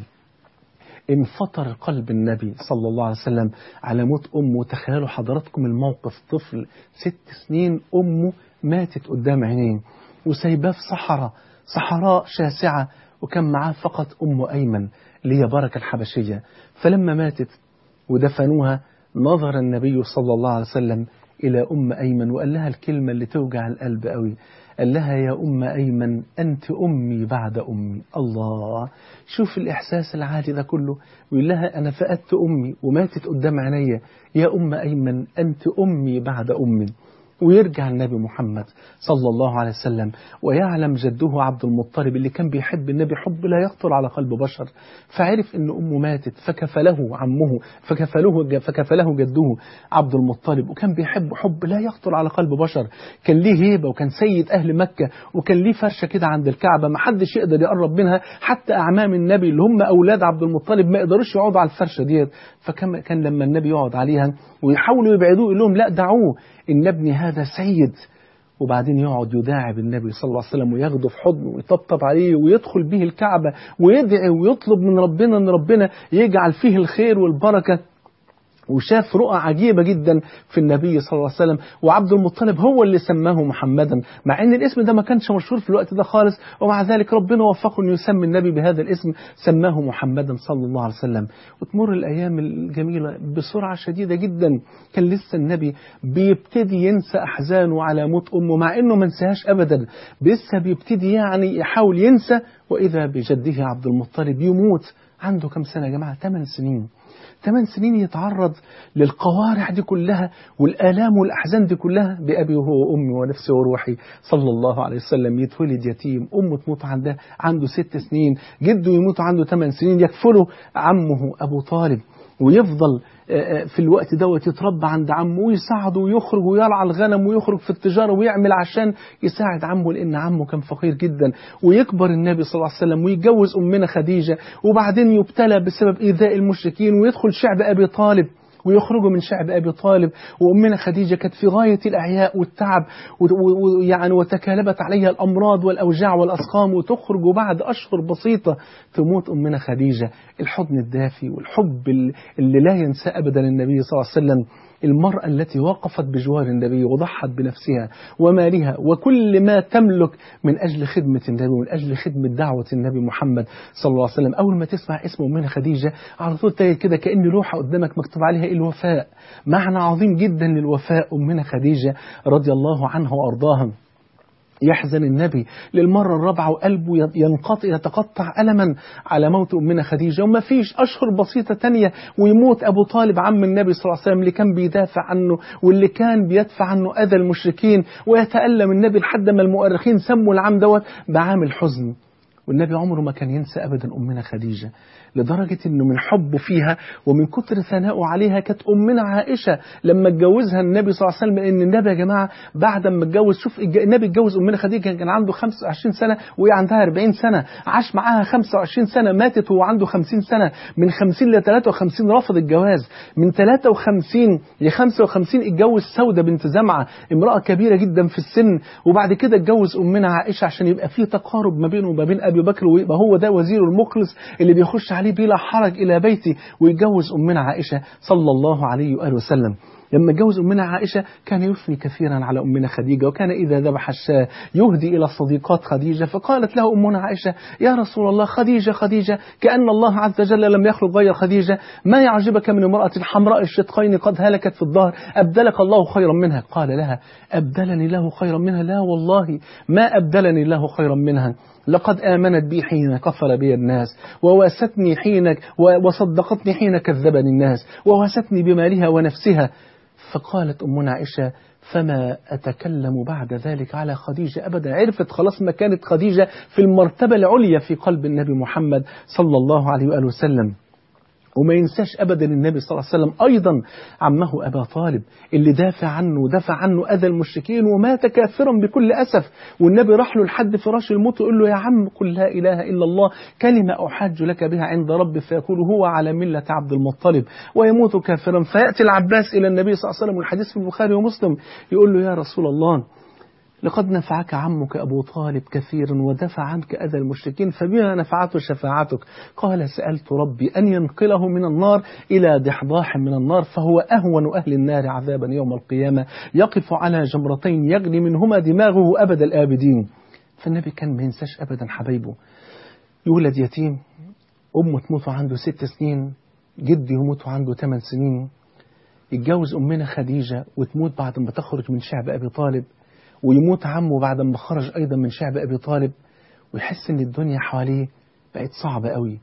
انفطر قلب النبي صلى الله عليه وسلم على موت أمه تخيلوا حضراتكم الموقف طفل ست سنين أمه ماتت قدام عينيه وسايباه في صحراء صحراء شاسعة وكان معاه فقط أم أيمن اللي هي بركة الحبشية فلما ماتت ودفنوها نظر النبي صلى الله عليه وسلم إلى أم أيمن وقال لها الكلمة اللي توجع القلب قوي قال لها يا أم أيمن أنت أمي بعد أمي الله شوف الإحساس العادي ده كله ويقول لها أنا فقدت أمي وماتت قدام عينيا يا أم أيمن أنت أمي بعد أمي ويرجع النبي محمد صلى الله عليه وسلم ويعلم جده عبد المطلب اللي كان بيحب النبي حب لا يخطر على قلب بشر فعرف ان امه ماتت فكفله عمه فكفله فكفله جده عبد المطلب وكان بيحب حب لا يخطر على قلب بشر كان ليه هيبه وكان سيد اهل مكه وكان ليه فرشه كده عند الكعبه ما حدش يقدر يقرب منها حتى اعمام النبي اللي هم اولاد عبد المطلب ما يقدروش يقعدوا على الفرشه ديت فكان كان لما النبي يقعد عليها ويحاولوا يبعدوه يقول لهم لا دعوه ان ابني هذا سيد وبعدين يقعد يداعب النبي صلى الله عليه وسلم وياخده في حضنه ويطبطب عليه ويدخل به الكعبة ويدعي ويطلب من ربنا ان ربنا يجعل فيه الخير والبركة وشاف رؤى عجيبة جدا في النبي صلى الله عليه وسلم وعبد المطلب هو اللي سماه محمدا مع ان الاسم ده ما كانش مشهور في الوقت ده خالص ومع ذلك ربنا وفقه انه يسمي النبي بهذا الاسم سماه محمدا صلى الله عليه وسلم وتمر الايام الجميلة بسرعة شديدة جدا كان لسه النبي بيبتدي ينسى احزانه على موت امه مع انه ما نساهاش ابدا لسه بيبتدي يعني يحاول ينسى واذا بجده عبد المطلب يموت عنده كم سنة يا جماعة 8 سنين ثمان سنين يتعرض للقوارع دي كلها والآلام والأحزان دي كلها بأبي وهو وأمي ونفسي وروحي صلى الله عليه وسلم يتولد يتيم أمه تموت عنده عنده ست سنين جده يموت عنده ثمان سنين يكفله عمه أبو طالب ويفضل في الوقت دوت يتربى عند عمه ويساعده ويخرج ويرعى الغنم ويخرج في التجارة ويعمل عشان يساعد عمه لأن عمه كان فقير جدا ويكبر النبي صلى الله عليه وسلم ويتجوز أمنا خديجة وبعدين يبتلى بسبب إيذاء المشركين ويدخل شعب أبي طالب ويخرجوا من شعب أبي طالب وأمنا خديجة كانت في غاية الأعياء والتعب ويعني وتكالبت عليها الأمراض والأوجاع والأسقام وتخرج بعد أشهر بسيطة تموت أمنا خديجة الحضن الدافي والحب اللي لا ينسى أبدا النبي صلى الله عليه وسلم المرأة التي وقفت بجوار النبي وضحت بنفسها ومالها وكل ما تملك من أجل خدمة النبي ومن أجل خدمة دعوة النبي محمد صلى الله عليه وسلم أول ما تسمع اسم أمنا خديجة على طول تلاقي كده كأن لوحة قدامك مكتوب عليها الوفاء معنى عظيم جدا للوفاء أمنا خديجة رضي الله عنها وأرضاها يحزن النبي للمرة الرابعة وقلبه ينقطع يتقطع ألما على موت أمنا خديجة وما فيش أشهر بسيطة تانية ويموت أبو طالب عم النبي صلى الله عليه وسلم اللي كان بيدافع عنه واللي كان بيدفع عنه أذى المشركين ويتألم النبي لحد ما المؤرخين سموا العام دوت بعام الحزن والنبي عمره ما كان ينسى أبدا أمنا خديجة لدرجة أنه من حبه فيها ومن كتر ثنائه عليها كانت أمنا عائشة لما اتجوزها النبي صلى الله عليه وسلم لأن النبي يا جماعة بعد ما اتجوز شوف النبي اتجوز أمنا خديجة كان عنده 25 سنة وهي عندها 40 سنة عاش معاها 25 سنة ماتت وهو عنده 50 سنة من 50 ل 53 رفض الجواز من 53 ل 55 اتجوز سودة بنت زمعة امرأة كبيرة جدا في السن وبعد كده اتجوز أمنا عائشة عشان يبقى في تقارب ما بينه وما بين أبي بكر ويبقى هو ده وزيره المخلص اللي بيخش عليه بلا حرج إلى بيتي ويتجوز أمنا عائشة صلى الله عليه وآله وسلم لما اتجوز أمنا عائشة كان يثني كثيرا على أمنا خديجة وكان إذا ذبح الشاة يهدي إلى صديقات خديجة فقالت له أمنا عائشة يا رسول الله خديجة خديجة كأن الله عز وجل لم يخلق غير خديجة ما يعجبك من امرأة حمراء الشدقين قد هلكت في الظهر أبدلك الله خيرا منها قال لها أبدلني الله خيرا منها لا والله ما أبدلني الله خيرا منها لقد آمنت بي حين كفر بي الناس وواستني حين وصدقتني حين كذبني الناس وواستني بمالها ونفسها فقالت أمنا عائشة فما أتكلم بعد ذلك على خديجة أبدا عرفت خلاص ما كانت خديجة في المرتبة العليا في قلب النبي محمد صلى الله عليه وآله وسلم وما ينساش أبدا النبي صلى الله عليه وسلم أيضا عمه أبا طالب اللي دافع عنه ودافع عنه أذى المشركين ومات كافرا بكل أسف والنبي راح له لحد فراش الموت ويقول له يا عم قل لا إله إلا الله كلمة أحاج لك بها عند ربي فيقول هو على ملة عبد المطلب ويموت كافرا فيأتي العباس إلى النبي صلى الله عليه وسلم والحديث في البخاري ومسلم يقول له يا رسول الله لقد نفعك عمك أبو طالب كثيرا ودفع عنك أذى المشركين فبما نفعته شفاعتك قال سألت ربي أن ينقله من النار إلى ضحضاح من النار فهو أهون أهل النار عذابا يوم القيامة يقف على جمرتين يغلي منهما دماغه أبد الآبدين فالنبي كان ما ينساش أبدا حبايبه يولد يتيم أمه تموت عنده ست سنين جده يموت عنده ثمان سنين يتجوز أمنا خديجة وتموت بعد ما تخرج من شعب أبي طالب ويموت عمه بعد ما خرج أيضا من شعب أبي طالب ويحس أن الدنيا حواليه بقت صعبة قوي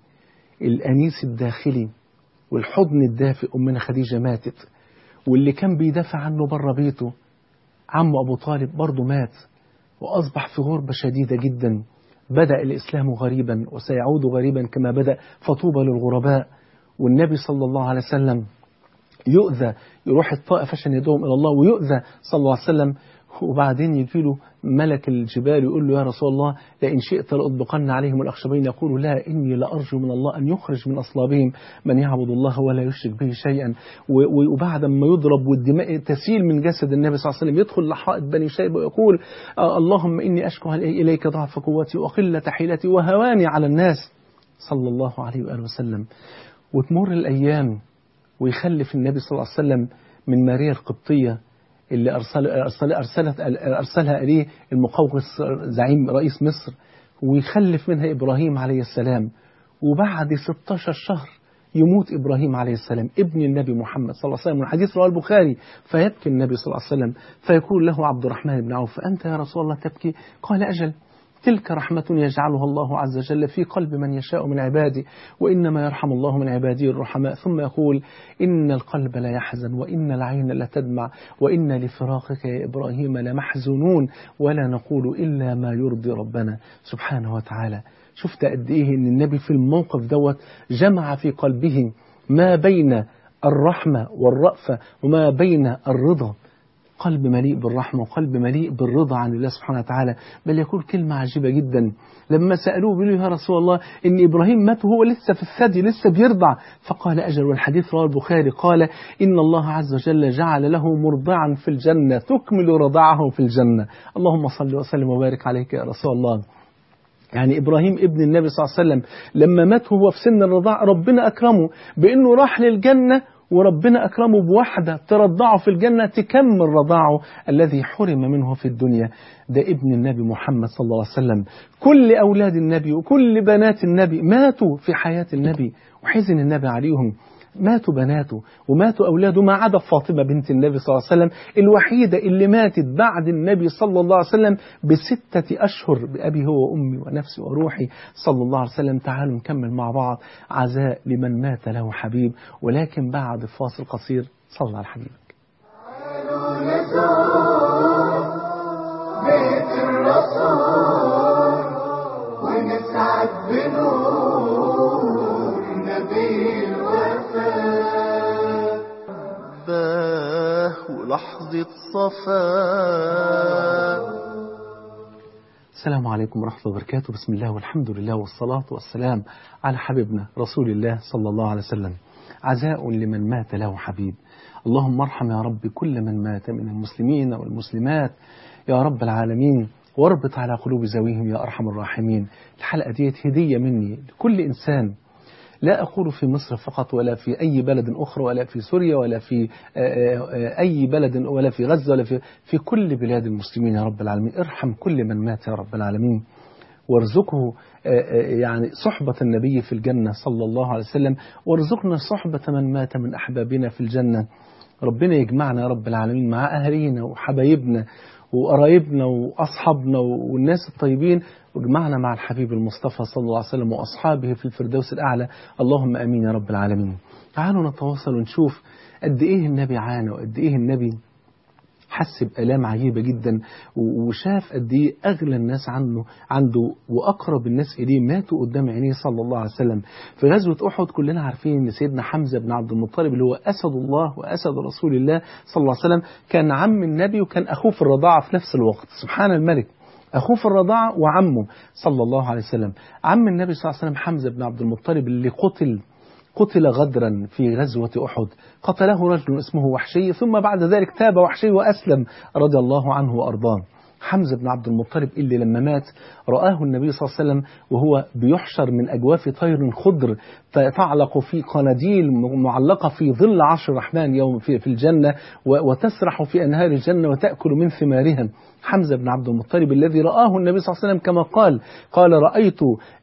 الأنيس الداخلي والحضن الدافئ أمنا خديجة ماتت واللي كان بيدافع عنه بره بيته عمه أبو طالب برضه مات وأصبح في غربة شديدة جدا بدأ الإسلام غريبا وسيعود غريبا كما بدأ فطوبى للغرباء والنبي صلى الله عليه وسلم يؤذى يروح الطائف عشان يدعوهم إلى الله ويؤذى صلى الله عليه وسلم وبعدين يجي له ملك الجبال يقول له يا رسول الله لئن شئت لأطبقن عليهم الأخشبين يقول لا إني لأرجو من الله أن يخرج من أصلابهم من يعبد الله ولا يشرك به شيئا وبعد ما يضرب والدماء تسيل من جسد النبي صلى الله عليه وسلم يدخل لحائط بني شيبة ويقول اللهم إني أشكو إليك ضعف قوتي وقلة حيلتي وهواني على الناس صلى الله عليه وآله وسلم وتمر الأيام ويخلف النبي صلى الله عليه وسلم من ماريا القبطية اللي أرسل أرسل أرسلت أرسلها إليه المقوقس زعيم رئيس مصر ويخلف منها إبراهيم عليه السلام وبعد 16 شهر يموت إبراهيم عليه السلام ابن النبي محمد صلى الله عليه وسلم والحديث رواه البخاري فيبكي النبي صلى الله عليه وسلم فيقول له عبد الرحمن بن عوف أنت يا رسول الله تبكي قال أجل تلك رحمة يجعلها الله عز وجل في قلب من يشاء من عباده وإنما يرحم الله من عباده الرحماء ثم يقول إن القلب لا يحزن وإن العين لا تدمع وإن لفراقك يا إبراهيم لمحزونون ولا نقول إلا ما يرضي ربنا سبحانه وتعالى شفت قد إيه إن النبي في الموقف دوت جمع في قلبه ما بين الرحمة والرأفة وما بين الرضا قلب مليء بالرحمة وقلب مليء بالرضا عن الله سبحانه وتعالى بل يقول كلمة عجيبة جدا لما سألوه بيقولوا يا رسول الله إن إبراهيم مات وهو لسه في الثدي لسه بيرضع فقال أجل والحديث رواه البخاري قال إن الله عز وجل جعل له مرضعا في الجنة تكمل رضاعه في الجنة اللهم صل وسلم وبارك عليك يا رسول الله يعني إبراهيم ابن النبي صلى الله عليه وسلم لما مات وهو في سن الرضاع ربنا أكرمه بأنه راح للجنة وربنا أكرمه بوحدة ترضعه في الجنة تكمل رضاعه الذي حرم منه في الدنيا ده ابن النبي محمد صلى الله عليه وسلم كل أولاد النبي وكل بنات النبي ماتوا في حياة النبي وحزن النبي عليهم ماتوا بناته وماتوا أولاده ما عدا فاطمة بنت النبي صلى الله عليه وسلم الوحيدة اللي ماتت بعد النبي صلى الله عليه وسلم بستة أشهر بأبي هو وأمي ونفسي وروحي صلى الله عليه وسلم تعالوا نكمل مع بعض عزاء لمن مات له حبيب ولكن بعد فاصل قصير صلى على حبيبك تعالوا نزور بيت الرسول ونسعد بنور نبي الوفاء باه ولحظة صفاء السلام عليكم ورحمة الله وبركاته بسم الله والحمد لله والصلاة والسلام على حبيبنا رسول الله صلى الله عليه وسلم عزاء لمن مات له حبيب اللهم ارحم يا رب كل من مات من المسلمين والمسلمات يا رب العالمين واربط على قلوب ذويهم يا أرحم الراحمين الحلقة ديت هدية مني لكل إنسان لا أقول في مصر فقط ولا في أي بلد أخرى ولا في سوريا ولا في أي بلد ولا في غزة ولا في, في كل بلاد المسلمين يا رب العالمين ارحم كل من مات يا رب العالمين وارزقه يعني صحبة النبي في الجنة صلى الله عليه وسلم وارزقنا صحبة من مات من أحبابنا في الجنة ربنا يجمعنا يا رب العالمين مع أهلينا وحبايبنا وقرايبنا وأصحابنا والناس الطيبين واجمعنا مع الحبيب المصطفى صلى الله عليه وسلم وأصحابه في الفردوس الأعلى اللهم أمين يا رب العالمين تعالوا نتواصل ونشوف قد إيه النبي عانى وقد إيه النبي حس بآلام عجيبة جدا وشاف قد إيه أغلى الناس عنه عنده وأقرب الناس إليه ماتوا قدام عينيه صلى الله عليه وسلم في غزوة أحد كلنا عارفين إن سيدنا حمزة بن عبد المطلب اللي هو أسد الله وأسد رسول الله صلى الله عليه وسلم كان عم النبي وكان أخوه في الرضاعة في نفس الوقت سبحان الملك أخوه في الرضاعة وعمه صلى الله عليه وسلم عم النبي صلى الله عليه وسلم حمزة بن عبد المطلب اللي قتل قتل غدرا في غزوة أحد قتله رجل اسمه وحشي ثم بعد ذلك تاب وحشي وأسلم رضي الله عنه وأرضاه حمزة بن عبد المطلب اللي لما مات رآه النبي صلى الله عليه وسلم وهو بيحشر من أجواف طير خضر تعلق في قناديل معلقة في ظل عرش الرحمن يوم في, في الجنة وتسرح في أنهار الجنة وتأكل من ثمارها حمزة بن عبد المطلب الذي رآه النبي صلى الله عليه وسلم كما قال قال رأيت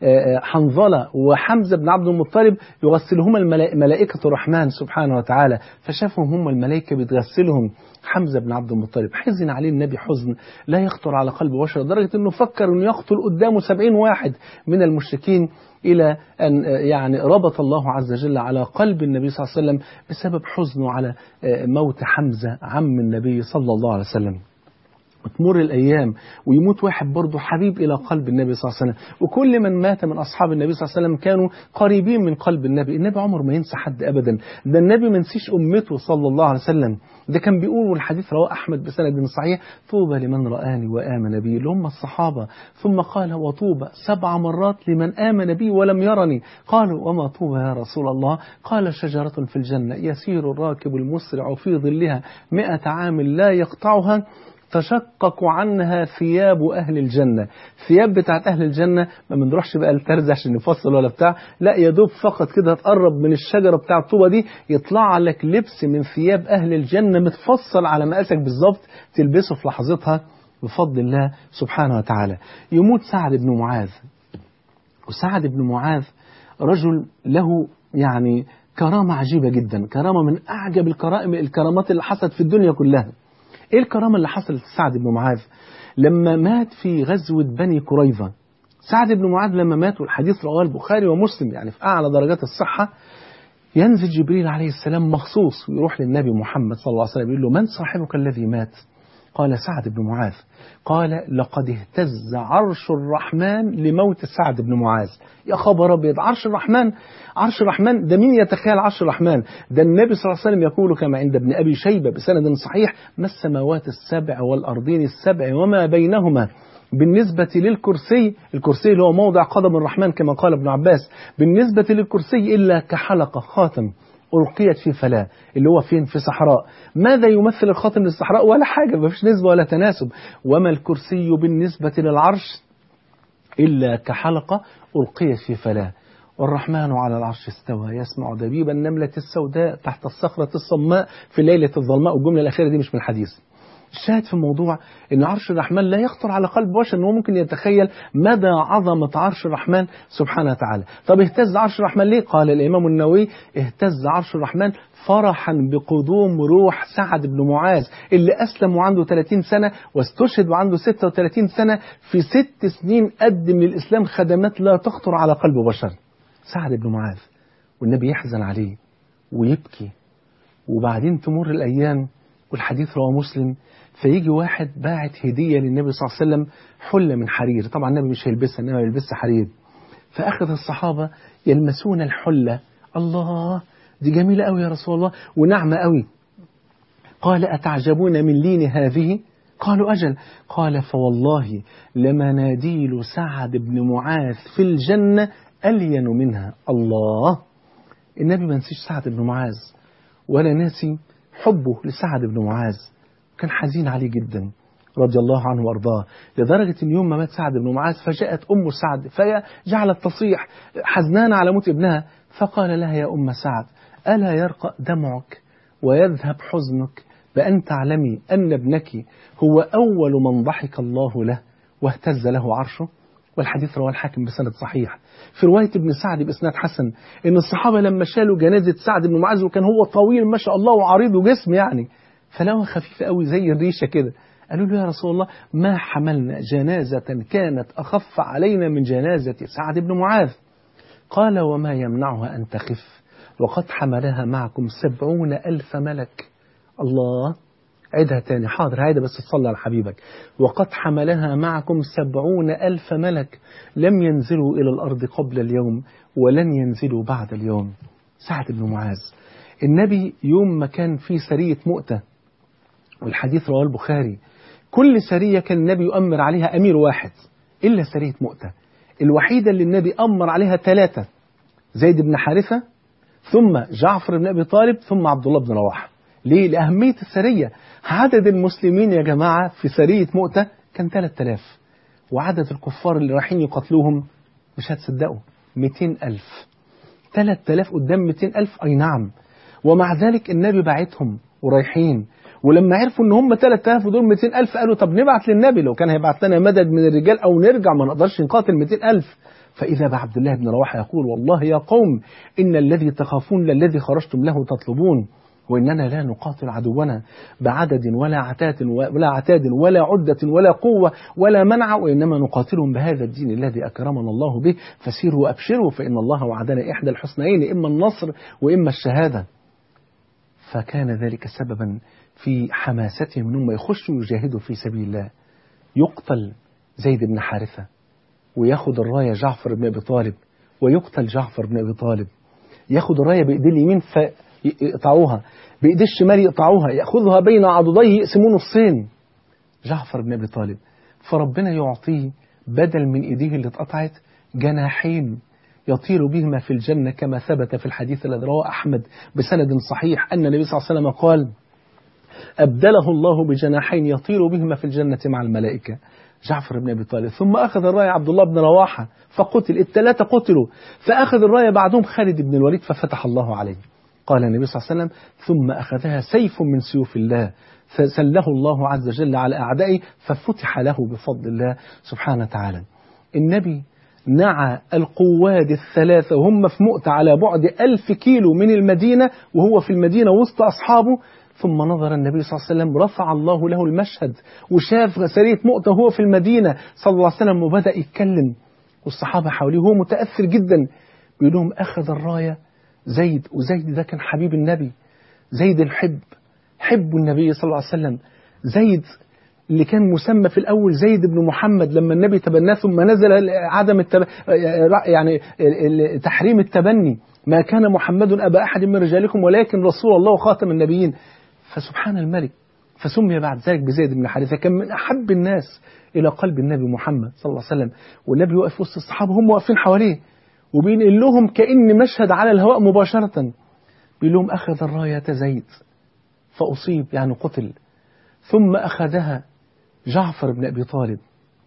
حنظلة وحمزة بن عبد المطلب يغسلهما ملائكة الرحمن سبحانه وتعالى فشافهم هم الملائكة بتغسلهم حمزة بن عبد المطلب حزن عليه النبي حزن لا يخطر على قلب بشر لدرجة أنه فكر أنه يقتل قدامه سبعين واحد من المشركين إلى أن يعني ربط الله عز وجل على قلب النبي صلى الله عليه وسلم بسبب حزنه على موت حمزة عم النبي صلى الله عليه وسلم وتمر الأيام ويموت واحد برضه حبيب إلى قلب النبي صلى الله عليه وسلم وكل من مات من أصحاب النبي صلى الله عليه وسلم كانوا قريبين من قلب النبي النبي عمر ما ينسى حد أبدا ده النبي ما نسيش أمته صلى الله عليه وسلم ده كان بيقول والحديث رواه أحمد بسند صحيح طوبى لمن رآني وآمن بي اللي هم الصحابة ثم قال وطوبى سبع مرات لمن آمن بي ولم يرني قالوا وما طوبى يا رسول الله قال شجرة في الجنة يسير الراكب المسرع في ظلها مئة عام لا يقطعها تشقق عنها ثياب أهل الجنة ثياب بتاعت أهل الجنة ما بنروحش بقى الترز عشان نفصل ولا بتاع لا يا دوب فقط كده تقرب من الشجرة بتاع الطوبة دي يطلع لك لبس من ثياب أهل الجنة متفصل على مقاسك بالظبط تلبسه في لحظتها بفضل الله سبحانه وتعالى يموت سعد بن معاذ وسعد بن معاذ رجل له يعني كرامة عجيبة جدا كرامة من أعجب الكرائم الكرامات اللي حصلت في الدنيا كلها إيه الكرامة اللي حصلت لسعد بن معاذ لما مات في غزوة بني قريظة سعد بن معاذ لما مات والحديث رواه البخاري ومسلم يعني في أعلى درجات الصحة ينزل جبريل عليه السلام مخصوص ويروح للنبي محمد صلى الله عليه وسلم يقول له من صاحبك الذي مات قال سعد بن معاذ قال لقد اهتز عرش الرحمن لموت سعد بن معاذ يا خبر ابيض عرش الرحمن عرش الرحمن ده مين يتخيل عرش الرحمن ده النبي صلى الله عليه وسلم يقول كما عند ابن ابي شيبه بسند صحيح ما السماوات السبع والارضين السبع وما بينهما بالنسبة للكرسي الكرسي اللي هو موضع قدم الرحمن كما قال ابن عباس بالنسبة للكرسي إلا كحلقة خاتم ألقيت في فلاة اللي هو فين في صحراء ماذا يمثل الخاتم للصحراء ولا حاجة ما فيش نسبة ولا تناسب وما الكرسي بالنسبة للعرش إلا كحلقة ألقيت في فلاة والرحمن على العرش استوى يسمع دبيب النملة السوداء تحت الصخرة الصماء في ليلة الظلماء والجملة الأخيرة دي مش من الحديث الشاهد في الموضوع ان عرش الرحمن لا يخطر على قلب بشر ان هو ممكن يتخيل مدى عظمه عرش الرحمن سبحانه وتعالى طب اهتز عرش الرحمن ليه قال الامام النووي اهتز عرش الرحمن فرحا بقدوم روح سعد بن معاذ اللي اسلم وعنده 30 سنه واستشهد وعنده 36 سنه في ست سنين قدم للاسلام خدمات لا تخطر على قلب بشر سعد بن معاذ والنبي يحزن عليه ويبكي وبعدين تمر الايام والحديث رواه مسلم فيجي واحد باعت هدية للنبي صلى الله عليه وسلم حلة من حرير طبعا النبي مش هيلبسها إنما يلبسها حرير فأخذ الصحابة يلمسون الحلة الله دي جميلة قوي يا رسول الله ونعمة قوي قال أتعجبون من لين هذه قالوا أجل قال فوالله لمناديل سعد بن معاذ في الجنة ألين منها الله النبي ما نسيش سعد بن معاذ ولا ناسي حبه لسعد بن معاذ كان حزين عليه جدا رضي الله عنه وارضاه لدرجة ان يوم ما مات سعد بن معاذ فجاءت ام سعد فجعلت تصيح حزنانة على موت ابنها فقال لها يا ام سعد ألا يرقى دمعك ويذهب حزنك بأن تعلمي أن ابنك هو أول من ضحك الله له واهتز له عرشه والحديث رواه الحاكم بسند صحيح في رواية ابن سعد بإسناد حسن إن الصحابة لما شالوا جنازة سعد بن معاذ وكان هو طويل ما شاء الله وعريض وجسم يعني فلوها خفيفة قوي زي الريشة كده قالوا له يا رسول الله ما حملنا جنازة كانت أخف علينا من جنازة سعد بن معاذ قال وما يمنعها أن تخف وقد حملها معكم سبعون ألف ملك الله عيدها تاني حاضر عيدها بس تصلي على حبيبك وقد حملها معكم سبعون ألف ملك لم ينزلوا إلى الأرض قبل اليوم ولن ينزلوا بعد اليوم سعد بن معاذ النبي يوم ما كان في سرية مؤتة والحديث رواه البخاري كل سرية كان النبي يؤمر عليها أمير واحد إلا سرية مؤتة الوحيدة اللي النبي أمر عليها ثلاثة زيد بن حارثة ثم جعفر بن أبي طالب ثم عبد الله بن رواحة ليه؟ لأهمية السرية عدد المسلمين يا جماعة في سرية مؤتة كان 3000 وعدد الكفار اللي رايحين يقتلوهم مش هتصدقوا 200 ألف 3000 قدام 200 ألف أي نعم ومع ذلك النبي بعتهم ورايحين ولما عرفوا ان هم 3000 ودول 200000 قالوا طب نبعت للنبي لو كان هيبعت لنا مدد من الرجال او نرجع ما نقدرش نقاتل 200000 فإذا بعبد الله بن رواحة يقول والله يا قوم إن الذي تخافون للذي خرجتم له تطلبون وإننا لا نقاتل عدونا بعدد ولا عتاد ولا عتاد ولا عدة ولا قوة ولا منع وإنما نقاتلهم بهذا الدين الذي أكرمنا الله به فسيروا وأبشروا فإن الله وعدنا إحدى الحسنيين إما النصر وإما الشهادة فكان ذلك سببا في حماستهم أنهم يخشوا يجاهدوا في سبيل الله يقتل زيد بن حارثة وياخد الراية جعفر بن أبي طالب ويقتل جعفر بن أبي طالب ياخد الراية بإيديه اليمين فيقطعوها بإيديه الشمال يقطعوها يأخذها بين عضديه يقسمون نصين جعفر بن أبي طالب فربنا يعطيه بدل من إيديه اللي اتقطعت جناحين يطير بهما في الجنة كما ثبت في الحديث الذي رواه أحمد بسند صحيح أن النبي صلى الله عليه وسلم قال أبدله الله بجناحين يطير بهما في الجنة مع الملائكة جعفر بن أبي طالب ثم أخذ الراية عبد الله بن رواحة فقتل الثلاثة قتلوا فأخذ الراية بعدهم خالد بن الوليد ففتح الله عليه قال النبي صلى الله عليه وسلم ثم أخذها سيف من سيوف الله فسله الله عز وجل على أعدائه ففتح له بفضل الله سبحانه وتعالى النبي نعى القواد الثلاثة وهم في مؤتة على بعد ألف كيلو من المدينة وهو في المدينة وسط أصحابه ثم نظر النبي صلى الله عليه وسلم رفع الله له المشهد وشاف سرية مؤتة وهو في المدينة صلى الله عليه وسلم وبدأ يتكلم والصحابة حواليه وهو متأثر جدا بيقول لهم أخذ الراية زيد وزيد ده كان حبيب النبي زيد الحب حب النبي صلى الله عليه وسلم زيد اللي كان مسمى في الأول زيد بن محمد لما النبي تبناه ثم نزل عدم التب... يعني تحريم التبني ما كان محمد أبا أحد من رجالكم ولكن رسول الله وخاتم النبيين فسبحان الملك فسمي بعد ذلك بزيد بن حارثة كان من أحب الناس إلى قلب النبي محمد صلى الله عليه وسلم والنبي واقف وسط الصحابة هم واقفين حواليه وبينقل لهم كأن مشهد على الهواء مباشرة بيقول لهم أخذ الراية زيد فأصيب يعني قتل ثم أخذها جعفر بن أبي طالب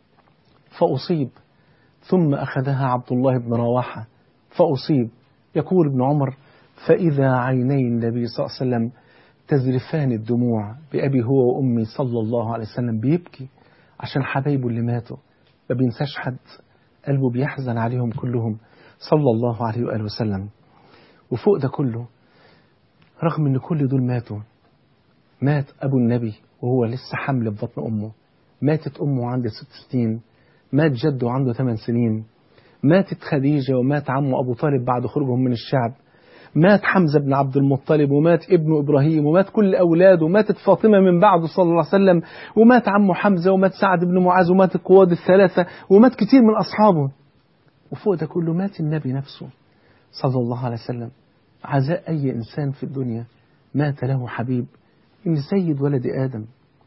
فأصيب ثم أخذها عبد الله بن رواحة فأصيب يقول ابن عمر فإذا عيني النبي صلى الله عليه وسلم تذرفان الدموع بأبي هو وأمي صلى الله عليه وسلم بيبكي عشان حبايبه اللي ماتوا ما بينساش حد قلبه بيحزن عليهم كلهم صلى الله عليه وآله وسلم وفوق ده كله رغم ان كل دول ماتوا مات أبو النبي وهو لسه حمل في بطن أمه ماتت أمه عنده ست سنين مات جده عنده ثمان سنين ماتت خديجة ومات عمه أبو طالب بعد خروجهم من الشعب مات حمزة بن عبد المطلب ومات ابنه إبراهيم ومات كل أولاده وماتت فاطمة من بعده صلى الله عليه وسلم ومات عمه حمزة ومات سعد بن معاذ ومات القواد الثلاثة ومات كتير من أصحابه وفوق ده كله مات النبي نفسه صلى الله عليه وسلم عزاء أي إنسان في الدنيا مات له حبيب إن سيد ولد آدم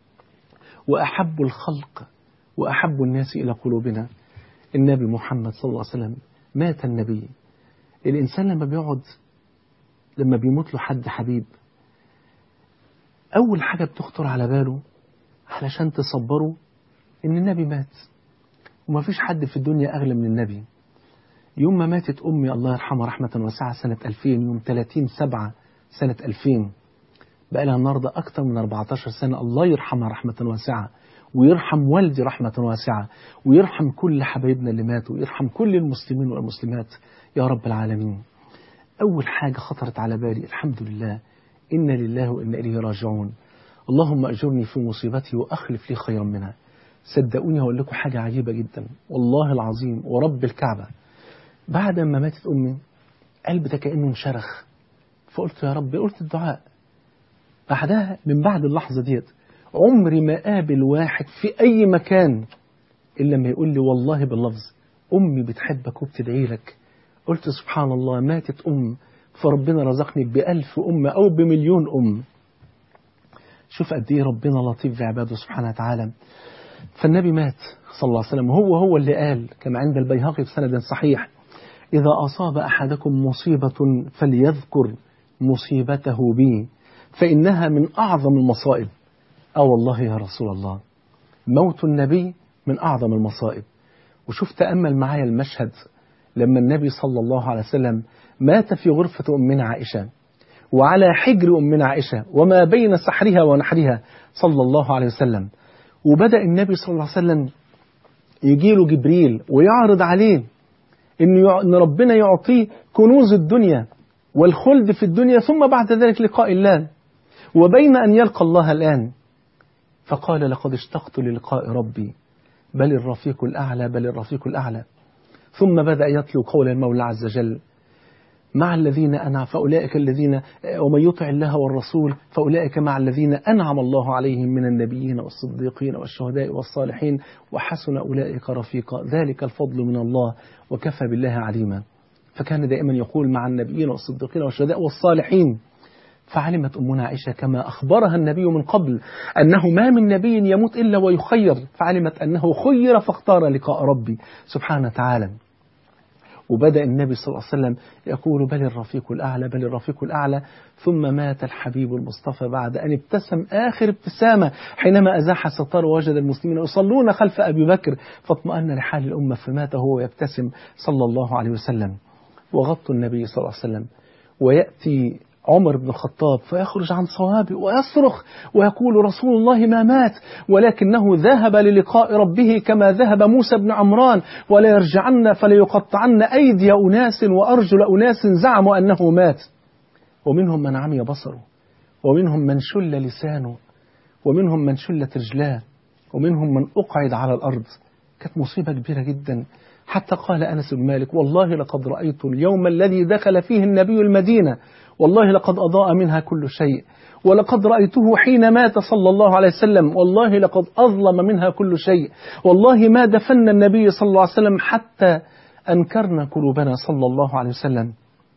وأحب الخلق وأحب الناس إلى قلوبنا النبي محمد صلى الله عليه وسلم مات النبي الإنسان لما بيقعد لما بيموت له حد حبيب أول حاجة بتخطر على باله علشان تصبره إن النبي مات وما فيش حد في الدنيا أغلى من النبي يوم ما ماتت أمي الله يرحمها رحمة واسعة سنة 2000 يوم 30 سبعة سنة 2000 بقى لها النهاردة أكثر من 14 سنة الله يرحمها رحمة واسعة ويرحم والدي رحمة واسعة ويرحم كل حبايبنا اللي ماتوا ويرحم كل المسلمين والمسلمات يا رب العالمين أول حاجة خطرت على بالي الحمد لله إنا لله وإنا إليه راجعون اللهم أجرني في مصيبتي وأخلف لي خيرا منها صدقوني هقول لكم حاجة عجيبة جدا والله العظيم ورب الكعبة بعد ما ماتت أمي قلبي ده كأنه انشرخ فقلت يا رب قلت الدعاء بعدها من بعد اللحظة ديت عمري ما قابل واحد في أي مكان إلا ما يقول لي والله باللفظ أمي بتحبك وبتدعي لك قلت سبحان الله ماتت أم فربنا رزقني بألف أم أو بمليون أم شوف قد إيه ربنا لطيف بعباده سبحانه وتعالى فالنبي مات صلى الله عليه وسلم هو هو اللي قال كما عند البيهقي بسند صحيح إذا أصاب أحدكم مصيبة فليذكر مصيبته بي فإنها من أعظم المصائب أه والله يا رسول الله موت النبي من أعظم المصائب وشوف تأمل معايا المشهد لما النبي صلى الله عليه وسلم مات في غرفة أمنا عائشة وعلى حجر أمنا عائشة وما بين سحرها ونحرها صلى الله عليه وسلم وبدأ النبي صلى الله عليه وسلم يجيله جبريل ويعرض عليه إن ربنا يعطيه كنوز الدنيا والخلد في الدنيا ثم بعد ذلك لقاء الله وبين أن يلقى الله الآن فقال لقد اشتقت للقاء ربي بل الرفيق الأعلى بل الرفيق الأعلى ثم بدأ يتلو قول المولى عز وجل مع الذين أنعم فأولئك الذين ومن يطع الله والرسول فأولئك مع الذين أنعم الله عليهم من النبيين والصديقين والشهداء والصالحين وحسن أولئك رفيقا ذلك الفضل من الله وكفى بالله عليما فكان دائما يقول مع النبيين والصديقين والشهداء والصالحين فعلمت أمنا عائشة كما أخبرها النبي من قبل أنه ما من نبي يموت إلا ويخير فعلمت أنه خير فاختار لقاء ربي سبحانه وتعالى وبدأ النبي صلى الله عليه وسلم يقول بل الرفيق الأعلى بل الرفيق الأعلى ثم مات الحبيب المصطفى بعد أن ابتسم آخر ابتسامة حينما أزاح ستار وجد المسلمين يصلون خلف أبي بكر فاطمأن لحال الأمة فمات هو يبتسم صلى الله عليه وسلم وغطوا النبي صلى الله عليه وسلم ويأتي عمر بن الخطاب فيخرج عن صوابه ويصرخ ويقول رسول الله ما مات ولكنه ذهب للقاء ربه كما ذهب موسى بن عمران ولا يرجعن فليقطعن أيدي أناس وأرجل أناس زعموا أنه مات ومنهم من عمي بصره ومنهم من شل لسانه ومنهم من شلت رجلاه ومنهم من أقعد على الأرض كانت مصيبة كبيرة جدا حتى قال أنس بن مالك والله لقد رأيت اليوم الذي دخل فيه النبي المدينة والله لقد أضاء منها كل شيء ولقد رأيته حين مات صلى الله عليه وسلم والله لقد أظلم منها كل شيء والله ما دفن النبي صلى الله عليه وسلم حتى أنكرنا قلوبنا صلى الله عليه وسلم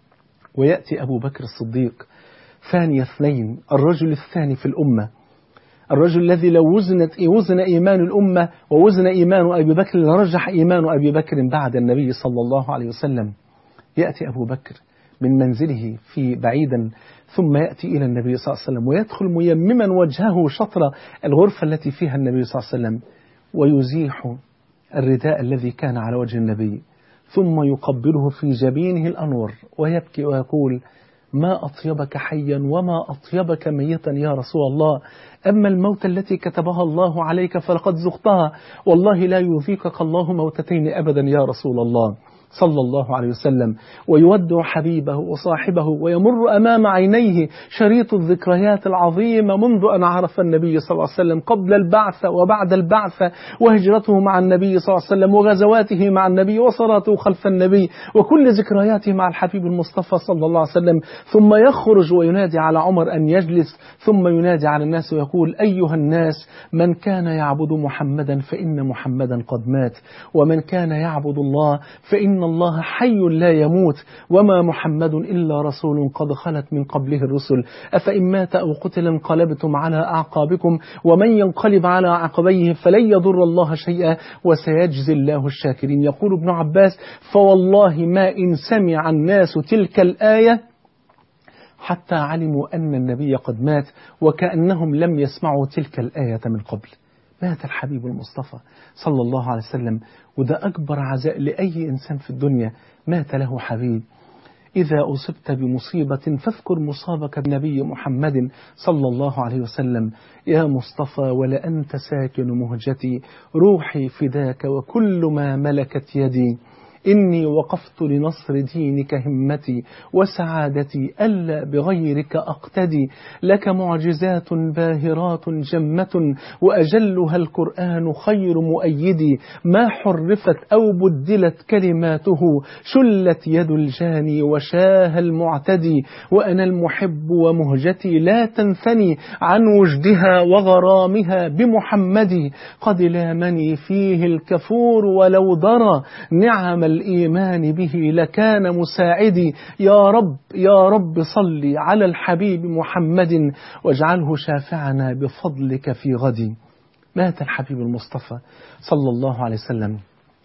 ويأتي أبو بكر الصديق ثاني اثنين الرجل الثاني في الأمة الرجل الذي لو وزنت وزن إيمان الأمة ووزن إيمان أبي بكر لرجح إيمان أبي بكر بعد النبي صلى الله عليه وسلم يأتي أبو بكر من منزله في بعيدا ثم يأتي إلى النبي صلى الله عليه وسلم ويدخل ميمما وجهه شطر الغرفة التي فيها النبي صلى الله عليه وسلم ويزيح الرداء الذي كان على وجه النبي ثم يقبله في جبينه الأنور ويبكي ويقول ما أطيبك حيا وما أطيبك ميتا يا رسول الله أما الموت التي كتبها الله عليك فلقد زقتها والله لا يذيقك الله موتتين أبدا يا رسول الله صلى الله عليه وسلم ويودع حبيبه وصاحبه ويمر أمام عينيه شريط الذكريات العظيمة منذ أن عرف النبي صلى الله عليه وسلم قبل البعث وبعد البعث وهجرته مع النبي صلى الله عليه وسلم وغزواته مع النبي وصلاته خلف النبي وكل ذكرياته مع الحبيب المصطفى صلى الله عليه وسلم ثم يخرج وينادي على عمر أن يجلس ثم ينادي على الناس ويقول أيها الناس من كان يعبد محمدا فإن محمدا قد مات ومن كان يعبد الله فإن الله حي لا يموت وما محمد إلا رسول قد خلت من قبله الرسل أفإن مات أو قتل انقلبتم على أعقابكم ومن ينقلب على عقبيه فلن يضر الله شيئا وسيجزي الله الشاكرين يقول ابن عباس فوالله ما إن سمع الناس تلك الآية حتى علموا أن النبي قد مات وكأنهم لم يسمعوا تلك الآية من قبل مات الحبيب المصطفى صلى الله عليه وسلم وده أكبر عزاء لأي إنسان في الدنيا مات له حبيب إذا أصبت بمصيبة فاذكر مصابك بنبي محمد صلى الله عليه وسلم يا مصطفى ولأنت ساكن مهجتي روحي فداك وكل ما ملكت يدي إني وقفت لنصر دينك همتي وسعادتي ألا بغيرك أقتدي لك معجزات باهرات جمة وأجلها القرآن خير مؤيدي ما حرفت أو بدلت كلماته شلت يد الجاني وشاه المعتدي وأنا المحب ومهجتي لا تنثني عن وجدها وغرامها بمحمد قد لامني فيه الكفور ولو درى نعم الإيمان به لكان مساعدي يا رب يا رب صل على الحبيب محمد واجعله شافعنا بفضلك في غد مات الحبيب المصطفى صلى الله عليه وسلم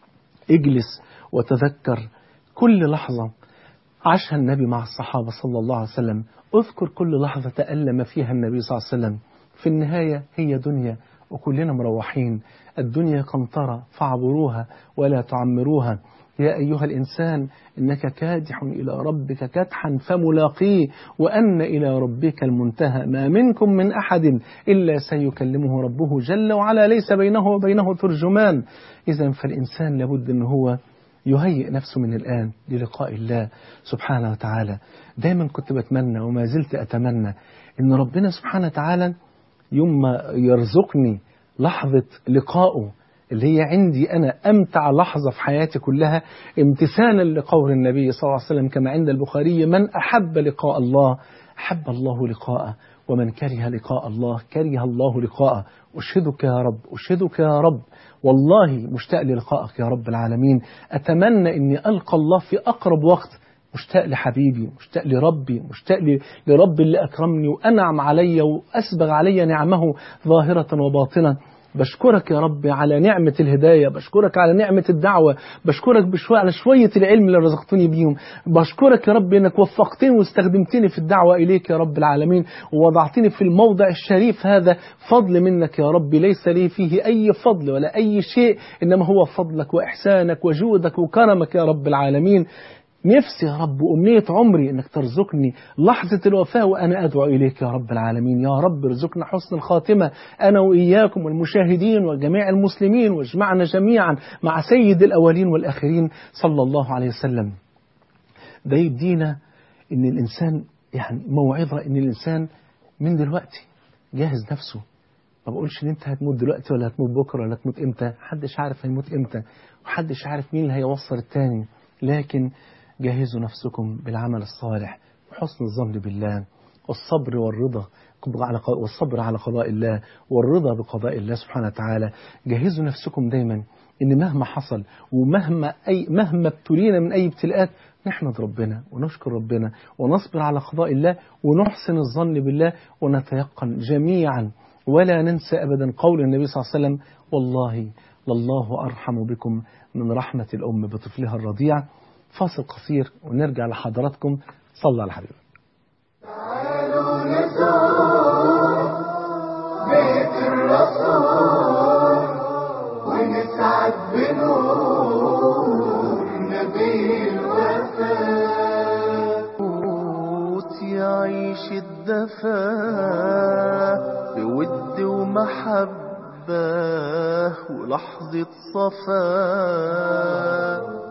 اجلس وتذكر كل لحظة عاشها النبي مع الصحابة صلى الله عليه وسلم اذكر كل لحظة تألم فيها النبي صلى الله عليه وسلم في النهاية هي دنيا وكلنا مروحين الدنيا قنطرة فاعبروها ولا تعمروها يا أيها الإنسان إنك كادح إلى ربك كدحا فملاقيه وأن إلى ربك المنتهى ما منكم من أحد إلا سيكلمه ربه جل وعلا ليس بينه وبينه ترجمان إذا فالإنسان لابد أن هو يهيئ نفسه من الآن للقاء الله سبحانه وتعالى دايما كنت بتمنى وما زلت أتمنى أن ربنا سبحانه وتعالى يوم ما يرزقني لحظة لقائه اللي هي عندي أنا أمتع لحظة في حياتي كلها امتثالا لقول النبي صلى الله عليه وسلم كما عند البخاري من أحب لقاء الله أحب الله لقاءه ومن كره لقاء الله كره الله لقاءه أشهدك يا رب أشهدك يا رب والله مشتاق للقائك يا رب العالمين أتمنى أني ألقى الله في أقرب وقت مشتاق لحبيبي مشتاق لربي مشتاق لرب اللي أكرمني وأنعم علي وأسبغ علي نعمه ظاهرة وباطنة بشكرك يا رب على نعمة الهداية بشكرك على نعمة الدعوة بشكرك بشوية على شوية العلم اللي رزقتني بيهم بشكرك يا رب انك وفقتني واستخدمتني في الدعوة اليك يا رب العالمين ووضعتني في الموضع الشريف هذا فضل منك يا رب ليس لي فيه اي فضل ولا اي شيء انما هو فضلك واحسانك وجودك وكرمك يا رب العالمين نفسي يا رب وأمنية عمري أنك ترزقني لحظة الوفاة وأنا أدعو إليك يا رب العالمين يا رب ارزقنا حسن الخاتمة أنا وإياكم والمشاهدين وجميع المسلمين واجمعنا جميعا مع سيد الأولين والآخرين صلى الله عليه وسلم ده يدينا أن الإنسان يعني موعظة أن الإنسان من دلوقتي جاهز نفسه ما بقولش ان انت هتموت دلوقتي ولا هتموت بكره ولا هتموت امتى محدش عارف هيموت امتى ومحدش عارف مين اللي هيوصل التاني لكن جهزوا نفسكم بالعمل الصالح وحسن الظن بالله والصبر والرضا على والصبر على قضاء الله والرضا بقضاء الله سبحانه وتعالى جهزوا نفسكم دايما ان مهما حصل ومهما اي مهما ابتلينا من اي ابتلاءات نحمد ربنا ونشكر ربنا ونصبر على قضاء الله ونحسن الظن بالله ونتيقن جميعا ولا ننسى ابدا قول النبي صلى الله عليه وسلم والله لله ارحم بكم من رحمه الام بطفلها الرضيع فاصل قصير ونرجع لحضراتكم صلى على حبيبك تعالوا نزور بيت الرسول ونسعد بنور نبي الوفاء موت يعيش الدفا بود ومحبة ولحظة صفاء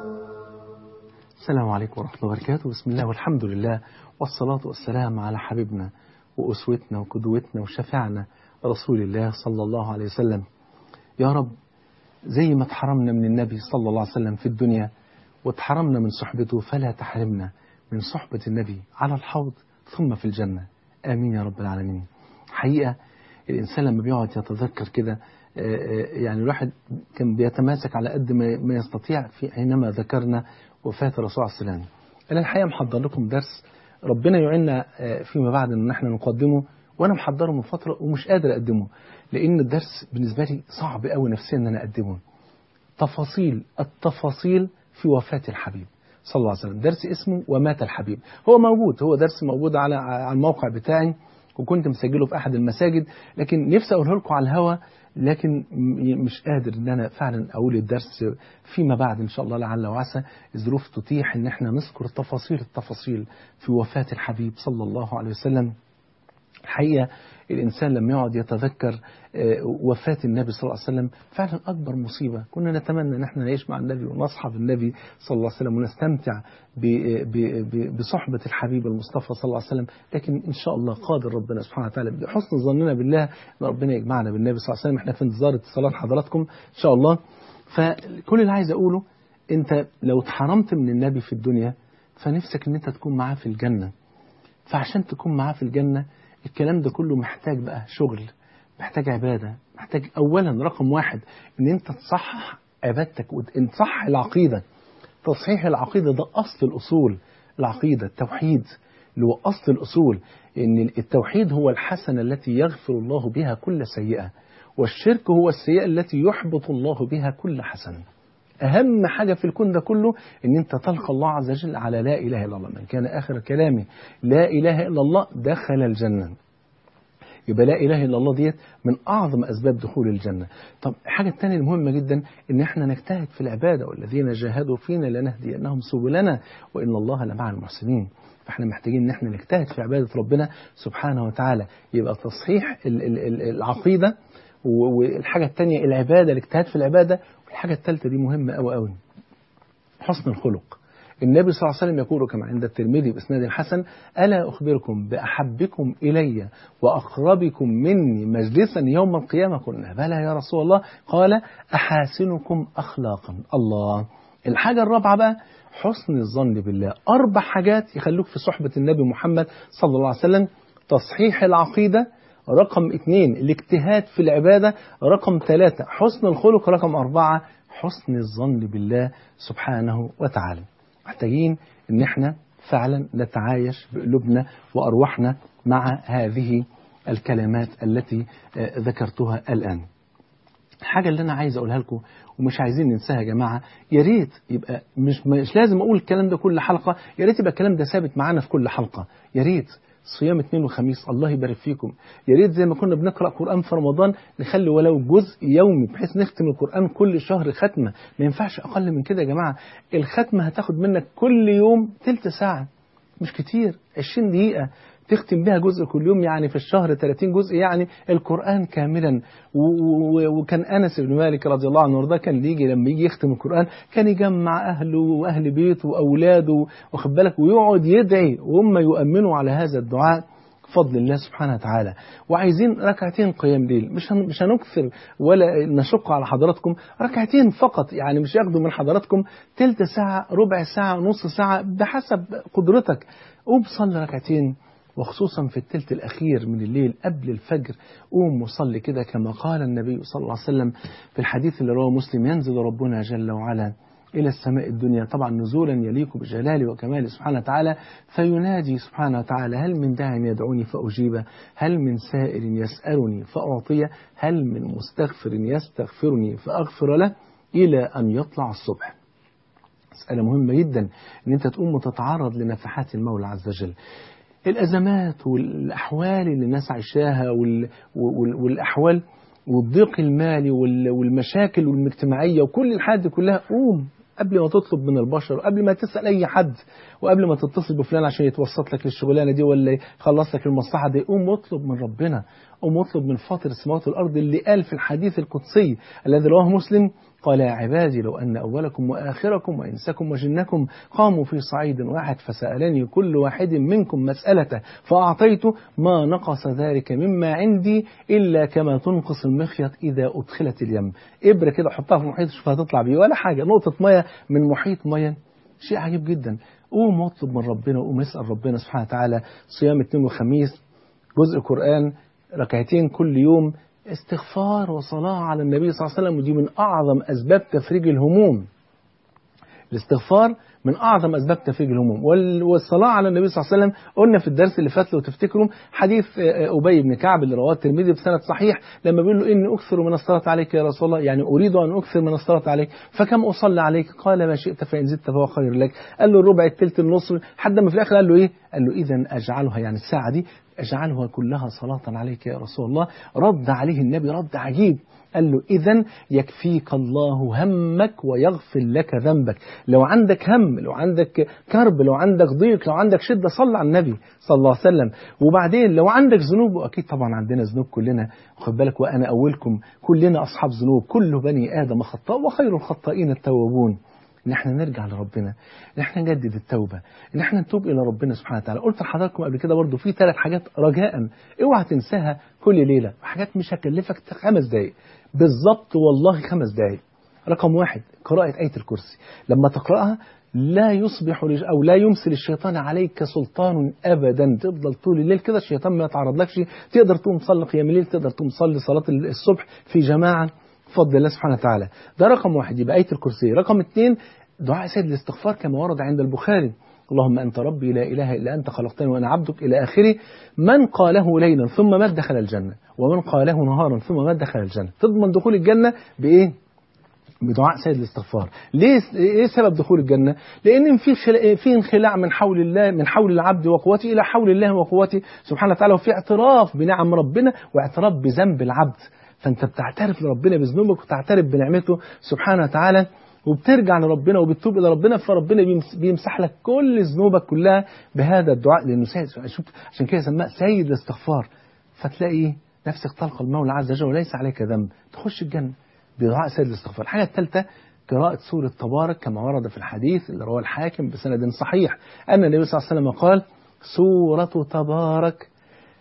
السلام عليكم ورحمة الله وبركاته بسم الله والحمد لله والصلاة والسلام على حبيبنا وأسوتنا وقدوتنا وشفعنا رسول الله صلى الله عليه وسلم يا رب زي ما اتحرمنا من النبي صلى الله عليه وسلم في الدنيا واتحرمنا من صحبته فلا تحرمنا من صحبة النبي على الحوض ثم في الجنة آمين يا رب العالمين حقيقة الإنسان لما بيقعد يتذكر كده يعني الواحد كان بيتماسك على قد ما يستطيع في حينما ذكرنا وفاة الرسول عليه السلام أنا الحقيقة محضر لكم درس ربنا يعيننا فيما بعد أن احنا نقدمه وأنا محضره من فترة ومش قادر أقدمه لأن الدرس بالنسبة لي صعب قوي نفسيا أن أنا أقدمه تفاصيل التفاصيل في وفاة الحبيب صلى الله عليه وسلم درس اسمه ومات الحبيب هو موجود هو درس موجود على على الموقع بتاعي وكنت مسجله في أحد المساجد لكن نفسي أقوله لكم على الهوا لكن مش قادر ان انا فعلا اقول الدرس فيما بعد ان شاء الله لعل وعسى الظروف تتيح ان احنا نذكر تفاصيل التفاصيل في وفاة الحبيب صلى الله عليه وسلم الحقيقة الإنسان لما يقعد يتذكر وفاة النبي صلى الله عليه وسلم فعلا أكبر مصيبة كنا نتمنى أن احنا نعيش مع النبي ونصحب النبي صلى الله عليه وسلم ونستمتع بصحبة الحبيب المصطفى صلى الله عليه وسلم لكن إن شاء الله قادر ربنا سبحانه وتعالى بحسن ظننا بالله أن ربنا يجمعنا بالنبي صلى الله عليه وسلم احنا في انتظار اتصالات حضراتكم إن شاء الله فكل اللي عايز أقوله أنت لو اتحرمت من النبي في الدنيا فنفسك أن أنت تكون معاه في الجنة فعشان تكون معاه في الجنة الكلام ده كله محتاج بقى شغل محتاج عبادة محتاج أولا رقم واحد إن أنت تصحح عبادتك وإن تصحح العقيدة تصحيح العقيدة ده أصل الأصول العقيدة التوحيد اللي هو أصل الأصول إن التوحيد هو الحسنة التي يغفر الله بها كل سيئة والشرك هو السيئة التي يحبط الله بها كل حسنة أهم حاجة في الكون ده كله إن أنت تلقى الله عز وجل على لا إله إلا الله من كان آخر كلامه لا إله إلا الله دخل الجنة يبقى لا إله إلا الله ديت من أعظم أسباب دخول الجنة طب الحاجة الثانية المهمة جدا إن إحنا نجتهد في العبادة والذين جاهدوا فينا لنهدينهم سبلنا وإن الله لمع المحسنين فاحنا محتاجين ان احنا نجتهد في عبادة ربنا سبحانه وتعالى يبقى تصحيح العقيدة والحاجة الثانية العبادة الاجتهاد في العبادة والحاجة الثالثة دي مهمة قوي قوي حسن الخلق النبي صلى الله عليه وسلم يقول كما عند الترمذي بإسناد حسن ألا أخبركم بأحبكم إلي وأقربكم مني مجلسا يوم القيامة قلنا بلى يا رسول الله قال أحاسنكم أخلاقا الله الحاجة الرابعة بقى حسن الظن بالله أربع حاجات يخلوك في صحبة النبي محمد صلى الله عليه وسلم تصحيح العقيدة رقم اثنين الاجتهاد في العبادة رقم ثلاثة حسن الخلق رقم أربعة حسن الظن بالله سبحانه وتعالى محتاجين ان احنا فعلا نتعايش بقلوبنا وأرواحنا مع هذه الكلمات التي ذكرتها الآن الحاجة اللي أنا عايز أقولها لكم ومش عايزين ننساها يا جماعة يا ريت يبقى مش مش لازم أقول الكلام ده كل حلقة يا ريت يبقى الكلام ده ثابت معانا في كل حلقة يا ريت صيام اثنين وخميس الله يبارك فيكم يا ريت زي ما كنا بنقرأ قرآن في رمضان نخلي ولو جزء يومي بحيث نختم القرآن كل شهر ختمة ما ينفعش أقل من كده يا جماعة الختمة هتاخد منك كل يوم تلت ساعة مش كتير 20 دقيقة تختم بها جزء كل يوم يعني في الشهر 30 جزء يعني القرآن كاملا وكان أنس بن مالك رضي الله عنه وارضاه كان يجي لما يجي يختم القرآن كان يجمع أهله وأهل بيته وأولاده واخد بالك ويقعد يدعي وهم يؤمنوا على هذا الدعاء بفضل الله سبحانه وتعالى وعايزين ركعتين قيام ليل مش مش هنكثر ولا نشق على حضراتكم ركعتين فقط يعني مش ياخدوا من حضراتكم تلت ساعة ربع ساعة نص ساعة بحسب قدرتك قوم صلي ركعتين وخصوصا في التلت الأخير من الليل قبل الفجر قوم وصلي كده كما قال النبي صلى الله عليه وسلم في الحديث اللي رواه مسلم ينزل ربنا جل وعلا إلى السماء الدنيا طبعا نزولا يليق بجلاله وكماله سبحانه وتعالى فينادي سبحانه وتعالى هل من داع يدعوني فأجيبه هل من سائل يسألني فأعطيه هل من مستغفر يستغفرني فأغفر له إلى أن يطلع الصبح مسألة مهمة جدا أن أنت تقوم وتتعرض لنفحات المولى عز وجل الأزمات والأحوال اللي الناس عايشاها وال... وال... والأحوال والضيق المالي وال... والمشاكل والاجتماعية وكل الحاجات دي كلها قوم قبل ما تطلب من البشر وقبل ما تسأل أي حد وقبل ما تتصل بفلان عشان يتوسط لك الشغلانة دي ولا يخلص لك المصلحة دي قوم واطلب من ربنا قوم واطلب من فاطر السماوات والأرض اللي قال في الحديث القدسي الذي رواه مسلم قال يا عبادي لو أن أولكم وآخركم وإنسكم وجنكم قاموا في صعيد واحد فسألني كل واحد منكم مسألة فأعطيته ما نقص ذلك مما عندي إلا كما تنقص المخيط إذا أدخلت اليم إبرة كده حطها في المحيط شوفها تطلع بيه ولا حاجة نقطة مية من محيط مية شيء عجيب جدا قوم واطلب من ربنا وقوم اسأل ربنا سبحانه وتعالى صيام اثنين وخميس جزء قرآن ركعتين كل يوم استغفار وصلاة على النبي صلى الله عليه وسلم ودي من أعظم أسباب تفريج الهموم الاستغفار من أعظم أسباب تفريج الهموم والصلاة على النبي صلى الله عليه وسلم قلنا في الدرس اللي فات لو تفتكروا حديث أبي بن كعب اللي رواه الترمذي بسند صحيح لما بيقول له إني أكثر من الصلاة عليك يا رسول الله يعني أريد أن أكثر من الصلاة عليك فكم أصلي عليك قال ما شئت فإن زدت فهو خير لك قال له الربع الثلث النص حد ما في الآخر قال له إيه قال له إذا أجعلها يعني الساعة دي أجعلها كلها صلاة عليك يا رسول الله رد عليه النبي رد عجيب قال له إذا يكفيك الله همك ويغفر لك ذنبك لو عندك هم لو عندك كرب لو عندك ضيق لو عندك شدة صل على النبي صلى الله عليه وسلم وبعدين لو عندك ذنوب وأكيد طبعا عندنا ذنوب كلنا خد بالك وأنا أولكم كلنا أصحاب ذنوب كل بني آدم خطاء وخير الخطائين التوابون ان احنا نرجع لربنا ان احنا نجدد التوبة ان احنا نتوب الى ربنا سبحانه وتعالى قلت لحضراتكم قبل كده برضو في ثلاث حاجات رجاء اوعى تنساها كل ليلة حاجات مش هكلفك خمس دقايق بالظبط والله خمس دقايق رقم واحد قراءة آية الكرسي لما تقرأها لا يصبح أو لا يمسل الشيطان عليك سلطان أبدا تفضل طول الليل كده الشيطان ما يتعرضلكش تقدر تقوم تصلي قيام الليل تقدر تقوم تصلي صلاة الصبح في جماعة بفضل الله سبحانه وتعالى ده رقم واحد يبقى آية الكرسي رقم اثنين دعاء سيد الاستغفار كما ورد عند البخاري اللهم أنت ربي لا إله إلا أنت خلقتني وأنا عبدك إلى آخره من قاله ليلا ثم مات دخل الجنة ومن قاله نهارا ثم مات دخل الجنة تضمن دخول الجنة بإيه؟ بدعاء سيد الاستغفار ليه ايه سبب دخول الجنة لان في في انخلاع من حول الله من حول العبد وقوته الى حول الله وقوته سبحانه وتعالى وفي اعتراف بنعم ربنا واعتراف بذنب العبد فانت بتعترف لربنا بذنوبك وتعترف بنعمته سبحانه وتعالى وبترجع لربنا وبتتوب الى ربنا فربنا بيمسح لك كل ذنوبك كلها بهذا الدعاء لانه سيد شوف عشان كده سماه سيد الاستغفار فتلاقي نفسك تلقى المولى عز وجل وليس عليك ذنب تخش الجنه بدعاء سيد الاستغفار الحاجه الثالثه قراءة سورة تبارك كما ورد في الحديث اللي رواه الحاكم بسند صحيح أن النبي صلى الله عليه وسلم قال سورة تبارك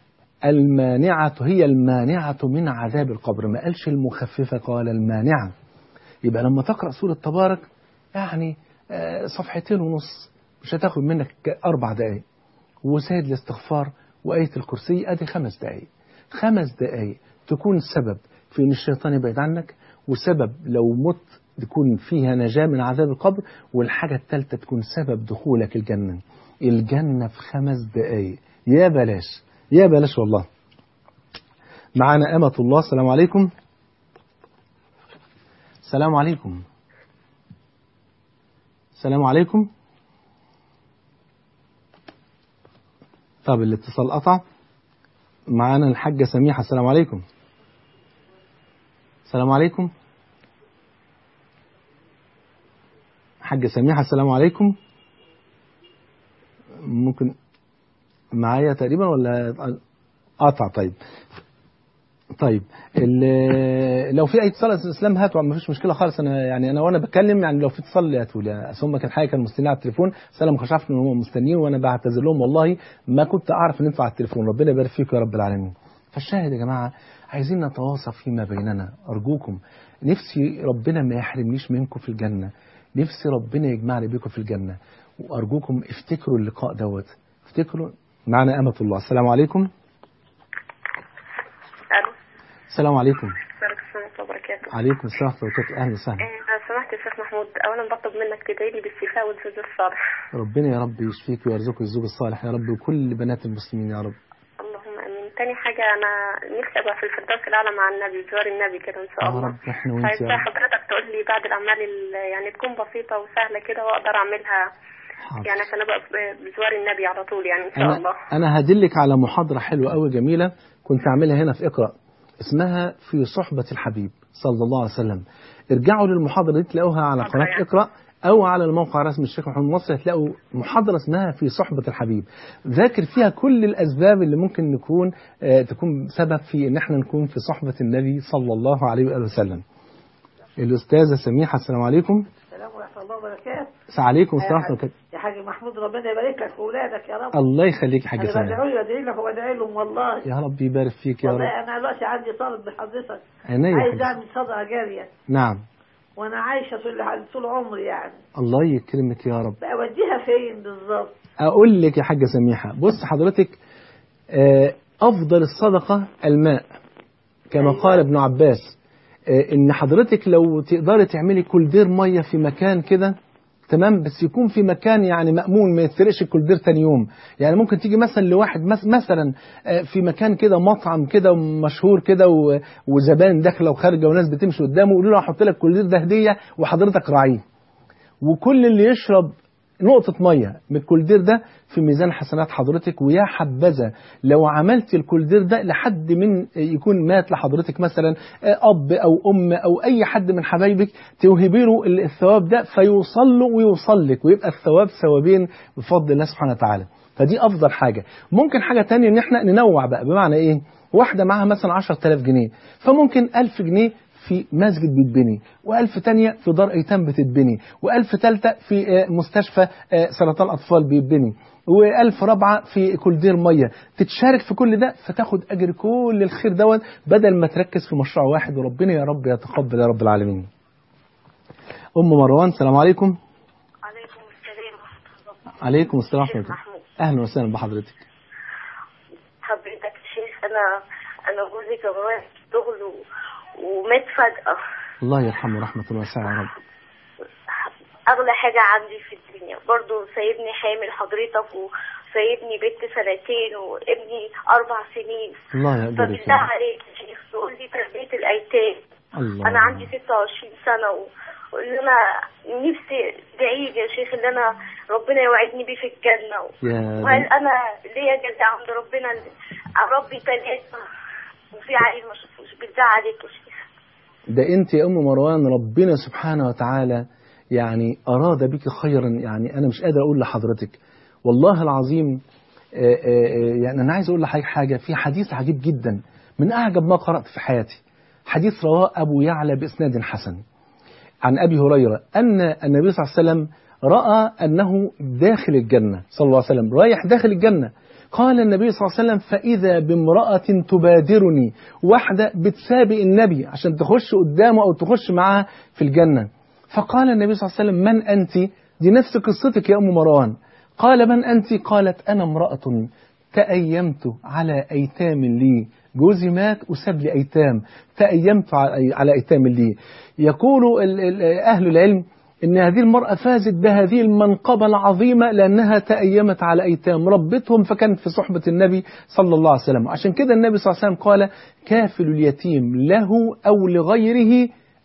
المانعة هي المانعة من عذاب القبر ما قالش المخففة قال المانعة يبقى لما تقرأ سورة تبارك يعني صفحتين ونص مش هتاخد منك أربع دقايق وسيد الاستغفار وآية الكرسي أدي خمس دقايق خمس دقايق تكون سبب في أن الشيطان يبعد عنك وسبب لو مت تكون فيها نجاة من عذاب القبر والحاجة الثالثة تكون سبب دخولك الجنة الجنة في خمس دقايق يا بلاش يا بلاش والله معانا أمة الله السلام عليكم السلام عليكم السلام عليكم طب الاتصال قطع معانا الحاجة سميحة السلام عليكم السلام عليكم حاجة سميحة السلام عليكم ممكن معايا تقريبا ولا قطع طيب طيب ال- لو في اي اتصال يا أستاذ اسلام هاتوا ما فيش مشكله خالص انا يعني انا وانا بتكلم يعني لو في اتصال هاتوا لي أصل هم كان حاجه كانوا مستنيين على التليفون بس انا ما كنتش عارف ان هم مستنيين وانا بعتذر لهم والله ما كنت اعرف ان انتوا على التليفون ربنا يبارك فيكم يا رب العالمين فالشاهد يا جماعه عايزين نتواصى فيما بيننا ارجوكم نفسي ربنا ما يحرمنيش منكم في الجنه نفسي ربنا يجمعني بيكم في الجنه وارجوكم افتكروا اللقاء دوت افتكروا معنا امه الله السلام عليكم الو السلام عليكم بارك الله فيك وبركاته عليكم السلام ورحمه الله وبركاته اهلا وسهلا إيه، لو سمحت يا شيخ محمود اولا بطلب منك تدعي لي بالشفاء والفوز الصالح ربنا يا رب يشفيك ويرزقك الزوج الصالح يا رب وكل بنات المسلمين يا رب اللهم امين تاني حاجه انا نفسي ابقى في الفردوس الاعلى مع النبي بجوار النبي كده ان شاء يا الله رب احنا وانت عايزة يا رب حضرتك تقول لي بعض الاعمال اللي يعني تكون بسيطه وسهله كده واقدر اعملها حاضر. يعني عشان ابقى ب- بجوار النبي على طول يعني ان شاء الله انا انا هدلك على محاضره حلوه قوي جميله كنت عاملها هنا في اقرا اسمها في صحبه الحبيب صلى الله عليه وسلم ارجعوا للمحاضره دي تلاقوها على محاضرة قناه يعني. اقرا او على الموقع الرسمي الشيخ محمد مصر هتلاقوا محاضره اسمها في صحبه الحبيب ذاكر فيها كل الاسباب اللي ممكن نكون آه تكون سبب في ان احنا نكون في صحبه النبي صلى الله عليه واله وسلم الاستاذه سميحه السلام عليكم السلام ورحمة الله وبركاته السلام عليكم ورحمه الله وبركاته يا حاج محمود ربنا يبارك لك في أولادك يا رب الله يخليك يا حاج أنا سميحه بدعو لي وأدعي لك وأدعي لهم والله يا رب يبارك فيك يا رب والله أنا دلوقتي عندي طلب بحضرتك عينيا يا عايز حاج أعمل صدقة جارية نعم وأنا عايشة طول طول عمري يعني الله يكرمك يا رب بأوديها فين بالظبط أقول لك يا حاجة سميحة بص حضرتك آه، أفضل الصدقة الماء كما أيوة. قال ابن عباس آه، إن حضرتك لو تقدري تعملي كولدير مية في مكان كده تمام بس يكون في مكان يعني مأمون ما يتسرقش الكولدير تاني يوم يعني ممكن تيجي مثلا لواحد مس- مثلا آه، في مكان كده مطعم كده مشهور كده و- وزبائن داخله وخارجه وناس بتمشي قدامه يقولوا له هحط لك الكولدير ده هديه وحضرتك راعيه وكل اللي يشرب نقطة مية من الكولدير ده في ميزان حسنات حضرتك ويا حبذا لو عملت الكولدير ده لحد من يكون مات لحضرتك مثلا أب أو أم أو أي حد من حبايبك توهبي له الثواب ده فيوصل له ويوصل لك ويبقى الثواب ثوابين بفضل الله سبحانه وتعالى فدي أفضل حاجة ممكن حاجة تانية إن احنا ننوع بقى بمعنى إيه واحدة معاها مثلا 10000 جنيه فممكن 1000 جنيه في مسجد بيتبني وألف تانية في دار أيتام بتتبني وألف تالتة في آه، مستشفى آه، سرطان أطفال بيتبني وألف رابعة في كولدير مية تتشارك في كل ده فتاخد أجر كل الخير دوت بدل ما تركز في مشروع واحد وربنا يا رب يتقبل يا رب العالمين أم مروان السلام عليكم عليكم السلام ورحمه الله عليكم السلام ورحمة شيخ الله محمود أهلا وسهلا بحضرتك حضرتك شيخ انا انا جوزي كان رايح الشغل و- ومات فجأة الله يرحمه رحمة الله واسعة يا رب اغلى حاجة عندي في الدنيا برضو سايبني حامل حضرتك وسايبني بنت سنتين وابني اربع سنين الله يقدرك فبالله يا رب عليك يا شيخ تقول لي تربية الايتام الله انا عندي 26 سنة و... وان انا نفسي ادعي لي يا شيخ ان انا ربنا يوعدني بيه في الجنة و... يا وهل رب. انا ليا جزاء عند ربنا اللي اربي ثلاثة وفي عيل ما شافوش بالله عليك يا شيخ ده انت يا ام مروان ربنا سبحانه وتعالى يعني اراد بك خيرا يعني انا مش قادر اقول لحضرتك والله العظيم آه، آه، آه، يعني انا عايز اقول لحضرتك حاجه في حديث عجيب جدا من اعجب ما قرات في حياتي حديث رواه ابو يعلى باسناد حسن عن ابي هريره ان النبي صلى الله عليه وسلم راى انه داخل الجنه صلى الله عليه وسلم رايح داخل الجنه قال النبي صلى الله عليه وسلم فاذا بامراه تبادرني واحده بتسابق النبي عشان تخش قدامه او تخش معاه في الجنه فقال النبي صلى الله عليه وسلم من انت دي نفس قصتك يا ام مروان قال من انت قالت انا امراه تأيمت على أيتام لي جوزي مات وساب لي أيتام تأيمت على على أيتام لي يقول ال- ال- أهل العلم إن هذه المرأة فازت بهذه المنقبة العظيمة لأنها تأيمت على أيتام ربتهم فكانت في صحبة النبي صلى الله عليه وسلم عشان كده النبي صلى الله عليه وسلم قال كافل اليتيم له أو لغيره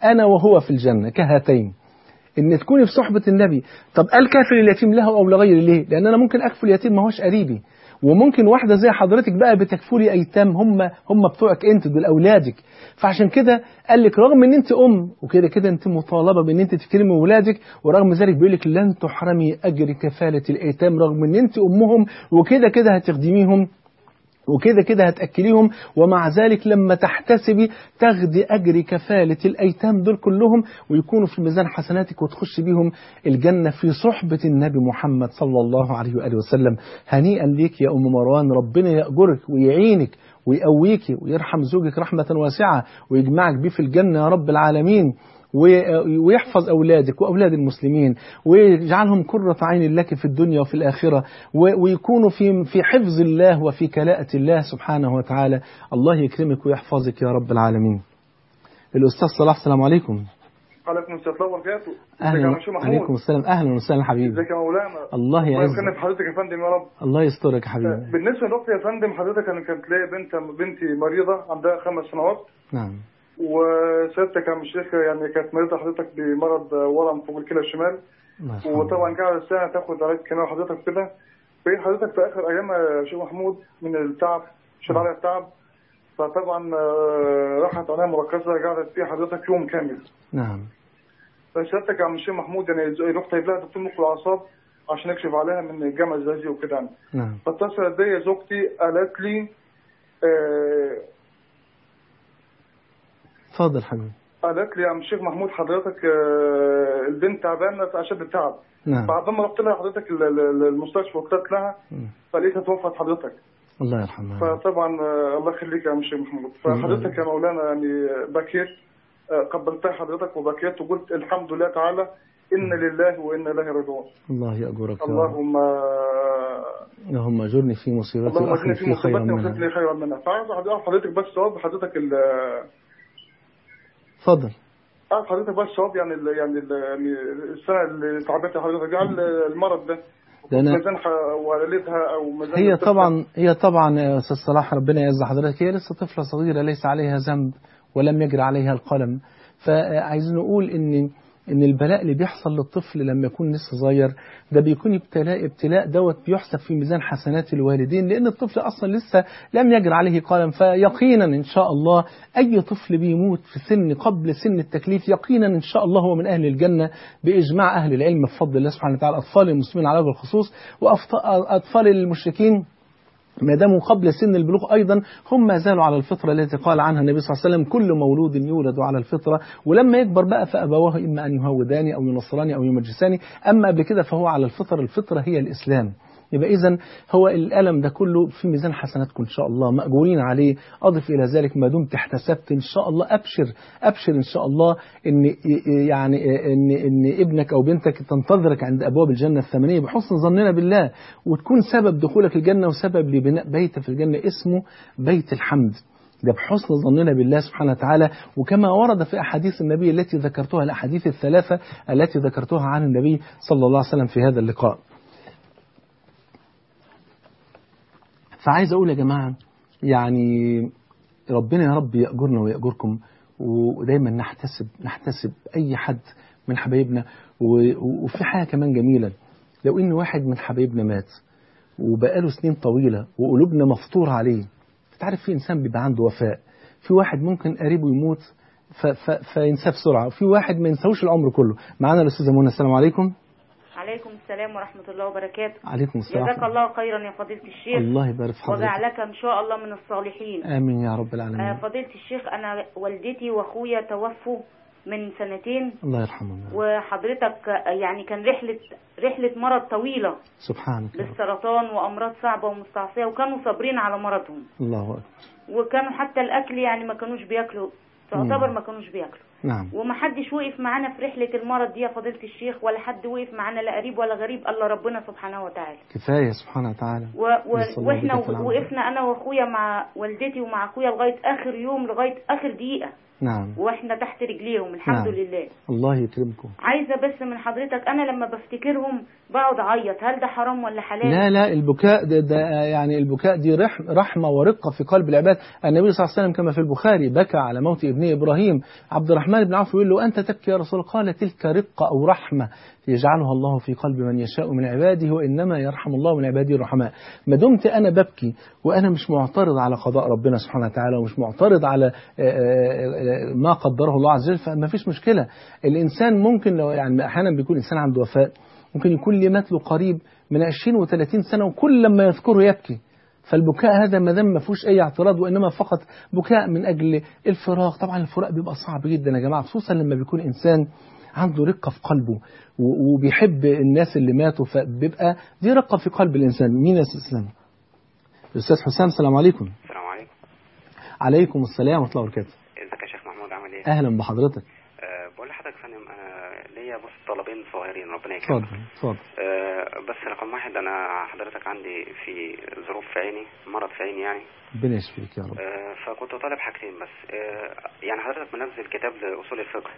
أنا وهو في الجنة كهاتين ان تكوني في صحبة النبي طب قال كافل اليتيم له او لغير ليه لان انا ممكن اكفل يتيم ما هوش قريبي وممكن واحدة زي حضرتك بقى بتكفلي ايتام هم هم بتوعك انت دول اولادك فعشان كده قال لك رغم ان انت ام وكده كده انت مطالبة بان انت تكرمي ولادك ورغم ذلك بيقول لك لن تحرمي اجر كفالة الايتام رغم ان انت امهم وكده كده هتخدميهم وكده كده هتأكليهم ومع ذلك لما تحتسبي تاخدي أجر كفالة الأيتام دول كلهم ويكونوا في ميزان حسناتك وتخش بيهم الجنة في صحبة النبي محمد صلى الله عليه وآله وسلم هنيئا ليك يا أم مروان ربنا يأجرك ويعينك ويقويك ويرحم زوجك رحمة واسعة ويجمعك بيه في الجنة يا رب العالمين ويحفظ أولادك وأولاد المسلمين ويجعلهم قرة عين لك في الدنيا وفي الآخرة ويكونوا في في حفظ الله وفي كلاءة الله سبحانه وتعالى الله يكرمك ويحفظك يا رب العالمين الأستاذ صلاح السلام عليكم عليكم السلام وبركاته أهلا عليكم السلام أهلا وسهلا حبيبي ازيك يا مولانا الله يعزك يكرم حضرتك يا فندم يا رب الله يسترك يا حبيبي بالنسبه لوقت يا فندم حضرتك انا كانت ليا بنت بنتي مريضه عندها خمس سنوات نعم وسيادتك يا الشيخ يعني كانت مريضه حضرتك بمرض ورم فوق الكلى الشمال الله يرحمه. وطبعا قاعده سنه تاخد علاج كيماوي حضرتك كده في حضرتك في اخر ايام يا شيخ محمود من التعب شال عليها التعب فطبعا آه، راحت عنايه مركزه قعدت فيها حضرتك يوم كامل نعم فسيادتك يا عم الشيخ محمود يعني ز- رحت جايب لها دكتور مخ واعصاب عشان اكشف عليها من الجامعه الزقازيق وكده يعني نعم فاتصلت بيا زوجتي قالت لي آه، اتفضل حبيبي قالت لي يا عم الشيخ محمود حضرتك آه، البنت تعبانه في اشد التعب نعم بعد ما رحت لها حضرتك ال- ال- المستشفى وقلت لها مم. فلقيتها توفت حضرتك الله يرحمها فطبعا آه، الله يخليك يا عم الشيخ محمود فحضرتك يا مولانا يعني بكيت آه، قبلتها حضرتك وبكيت وقلت الحمد لله تعالى إن لله وإنا إليه راجعون الله يأجرك يا رب اللهم اللهم اجرني في مصيبتي اللهم واخلف اجعلني في في خيرا مصيبتنا وخلف منها لي خيرا منها فعايز اعرف حضرتك بس ثواب حضرتك ال اتفضل اعرف حضرتك بس ثواب يعني ال يعني ال يعني السنه اللي تعبتها حضرتك جعل المرض ده ده أنا- ميزان ح- والدها او ميزان هي الطفل. طبعا هي طبعا يا استاذ صلاح ربنا يعز حضرتك هي لسه طفله صغيره ليس عليها ذنب ولم يجري عليها القلم فعايزين نقول ان ان البلاء اللي بيحصل للطفل لما يكون لسه صغير ده بيكون ابتلاء ابتلاء دوت بيحسب في ميزان حسنات الوالدين لان الطفل اصلا لسه لم يجري عليه قلم فيقينا ان شاء الله اي طفل بيموت في سن قبل سن التكليف يقينا ان شاء الله هو من اهل الجنه باجماع اهل العلم بفضل الله سبحانه وتعالى اطفال المسلمين على وجه الخصوص واطفال المشركين ما داموا قبل سن البلوغ أيضا هم ما زالوا على الفطرة التي قال عنها النبي صلى الله عليه وسلم كل مولود يولد على الفطرة ولما يكبر بقى فأبواه إما أن يهوداني أو ينصراني أو يمجساني أما قبل كده فهو على الفطرة الفطرة هي الإسلام يبقى إذا هو الألم ده كله في ميزان حسناتكم إن شاء الله مأجورين عليه أضف إلى ذلك ما دمت احتسبت إن شاء الله أبشر أبشر إن شاء الله إن يعني إن إن ابنك أو بنتك تنتظرك عند أبواب الجنة الثمانية بحسن ظننا بالله وتكون سبب دخولك الجنة وسبب لبناء بيت في الجنة اسمه بيت الحمد ده بحسن ظننا بالله سبحانه وتعالى وكما ورد في أحاديث النبي التي ذكرتها الأحاديث الثلاثة التي ذكرتها عن النبي صلى الله عليه وسلم في هذا اللقاء فعايز أقول يا جماعة يعني ربنا يا رب يأجرنا ويأجركم ودايما نحتسب نحتسب أي حد من حبايبنا و- وفي حاجة كمان جميلة لو إن واحد من حبايبنا مات وبقاله سنين طويلة وقلوبنا مفطور عليه تعرف في إنسان بيبقى عنده وفاء في واحد ممكن قريبه يموت ف ف فينساه بسرعة وفي واحد ما ينساهوش العمر كله معانا الأستاذة منى السلام عليكم عليكم السلام ورحمة الله وبركاته عليكم السلام جزاك الله خيرا يا فضيلة الشيخ الله يبارك في حضرتك وجعلك إن شاء الله من الصالحين آمين يا رب آه، العالمين فضيلة الشيخ أنا والدتي وأخويا توفوا من سنتين الله يرحمه وحضرتك آه، يعني كان رحلة رحلة مرض طويلة سبحانك يا رب. للسرطان وأمراض صعبة ومستعصية وكانوا صابرين على مرضهم الله أكبر وكانوا حتى الأكل يعني ما كانوش بياكلوا تعتبر مم. ما كانوش بياكلوا نعم ومحدش وقف معانا في رحلة المرض دي يا فضيلة الشيخ ولا حد وقف معانا لا قريب ولا غريب إلا ربنا سبحانه وتعالى كفاية سبحانه وتعالى و... و... نسأل الله واحنا بك العافية. وقفنا انا واخويا مع والدتي ومع اخويا لغايه اخر يوم لغايه اخر دقيقه نعم واحنا تحت رجليهم الحمد نعم. لله الله يكرمكم عايزه بس من حضرتك انا لما بفتكرهم بقعد اعيط هل ده حرام ولا حلال لا لا البكاء ده, ده يعني البكاء دي رحم رحمة ورقة في قلب العباد النبي صلى الله عليه وسلم كما في البخاري بكى على موت ابنه إبراهيم عبد الرحمن بن عوف يقول له أنت تبكي يا رسول الله قال تلك رقة أو رحمة يجعلها الله في قلب من يشاء من عباده وإنما يرحم الله من عباده الرحماء ما دمت أنا ببكي وأنا مش معترض على قضاء ربنا سبحانه وتعالى ومش معترض على آه، آه، ما قدره الله عز وجل فما فيش مشكلة الإنسان ممكن لو يعني أحيانا بيكون إنسان عنده وفاء ممكن يكون ليه مات له قريب من 20 و30 سنة وكل لما يذكره يبكي فالبكاء هذا ما دام ما فيهوش اي اعتراض وانما فقط بكاء من اجل الفراق طبعا الفراق بيبقى صعب جدا يا جماعه خصوصا لما بيكون انسان عنده رقه في قلبه و- وبيحب الناس اللي ماتوا فبيبقى دي رقه في قلب الانسان مين يا استاذ اسلام الاستاذ حسام السلام عليكم السلام عليكم عليكم السلام ورحمه الله وبركاته ازيك يا شيخ محمود عامل ايه؟ اهلا بحضرتك أه بقول لحضرتك يا فندم انا ليا بص طلبين صغيرين ربنا يكرمك اتفضل اتفضل أه بس رقم واحد انا حضرتك عندي في ظروف في عيني مرض في عيني يعني ربنا يشفيك يا رب أه فكنت طالب حاجتين بس أه يعني حضرتك منزل كتاب لاصول الفقه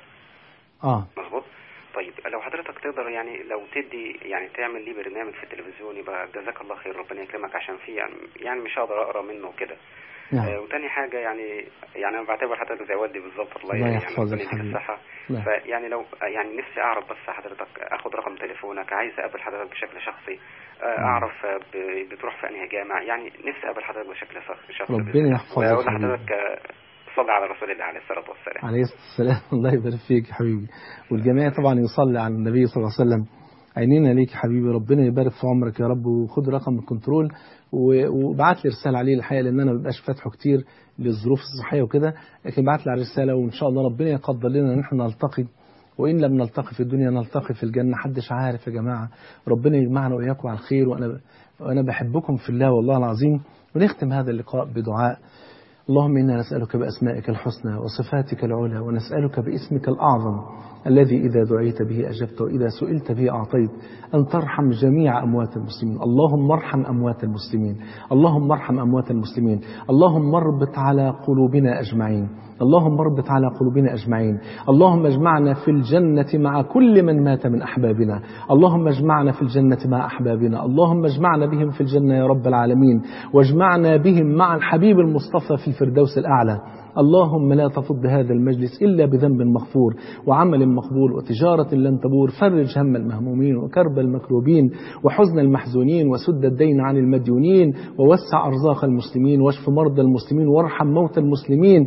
اه مظبوط طيب لو حضرتك تقدر يعني لو تدي يعني تعمل لي برنامج في التلفزيون يبقى جزاك الله خير ربنا يكرمك عشان فيه يعني, يعني مش هقدر اقرا منه كده نعم آه، وتاني حاجة يعني يعني أنا بعتبر حضرتك زي والدي بالظبط الله الله يعني يحفظك ربنا يديك حبيبي. الصحة لا. فيعني لو يعني نفسي أعرف بس حضرتك آخد رقم تليفونك عايز أقابل حضرتك بشكل شخصي آه، أعرف آه، ب- بتروح في أنهي جامع يعني نفسي أقابل حضرتك بشكل شخ- شخصي ربنا بإذن الله. يحفظك وأقول حبيبي. لحضرتك آه، صلي على رسول الله عليه الصلاة والسلام عليه الصلاة والسلام الله يبارك فيك يا حبيبي والجميع طبعا يصلي على النبي صلى الله عليه وسلم عينينا ليك يا حبيبي ربنا يبارك في عمرك يا رب وخد رقم الكنترول و- وابعت لي رسالة عليه الحقيقة لأن أنا ما ببقاش فاتحه كتير للظروف الصحية وكده لكن ابعت لي على رسالة وإن شاء الله ربنا يقدر لنا إن احنا نلتقي وإن لم نلتقي في الدنيا نلتقي في الجنة حدش عارف يا جماعة ربنا يجمعنا وإياكم على الخير وأنا وأنا بحبكم في الله والله العظيم ونختم هذا اللقاء بدعاء اللهم إنا نسألك بأسمائك الحسنى وصفاتك العلى ونسألك باسمك الأعظم الذي إذا دعيت به أجبت وإذا سئلت به أعطيت أن ترحم جميع أموات المسلمين اللهم ارحم أموات المسلمين اللهم ارحم أموات المسلمين اللهم اربط على قلوبنا أجمعين اللهم اربط على قلوبنا أجمعين اللهم اجمعنا في الجنة مع كل من مات من أحبابنا اللهم اجمعنا في الجنة مع أحبابنا اللهم اجمعنا بهم في الجنة يا رب العالمين واجمعنا بهم مع الحبيب المصطفى في الفردوس الأعلى اللهم لا تفض هذا المجلس إلا بذنب مغفور وعمل مقبول وتجارة لن تبور فرج هم المهمومين وكرب المكروبين وحزن المحزونين وسد الدين عن المديونين ووسع أرزاق المسلمين واشف مرضى المسلمين وارحم موتى المسلمين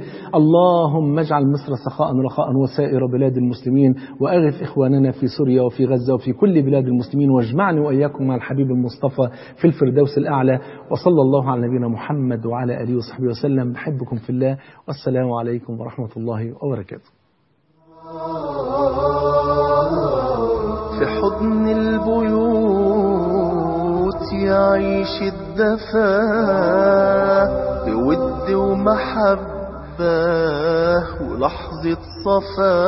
اللهم اجعل مصر سخاء رخاء وسائر بلاد المسلمين وأغث إخواننا في سوريا وفي غزة وفي كل بلاد المسلمين واجمعني وإياكم مع الحبيب المصطفى في الفردوس الأعلى وصلى الله على نبينا محمد وعلى آله وصحبه وسلم نحبكم في الله والسلام عليكم ورحمة الله وبركاته في حضن البيوت يعيش الدفا بود ومحبة ولحظة صفا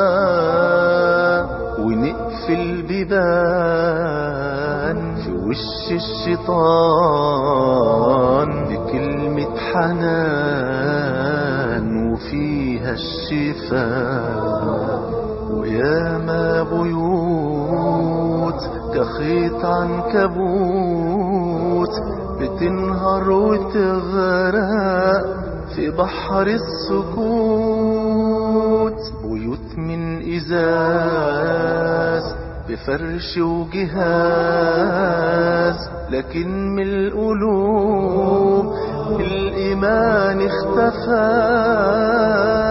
ونقفل بيبان في وش الشيطان بكلمة حنان وفيها الشفاء وياما بيوت كخيط عنكبوت بتنهار وتغرق في بحر السكوت بيوت من إزاز بفرش وجهاز لكن من القلوب الإيمان اختفى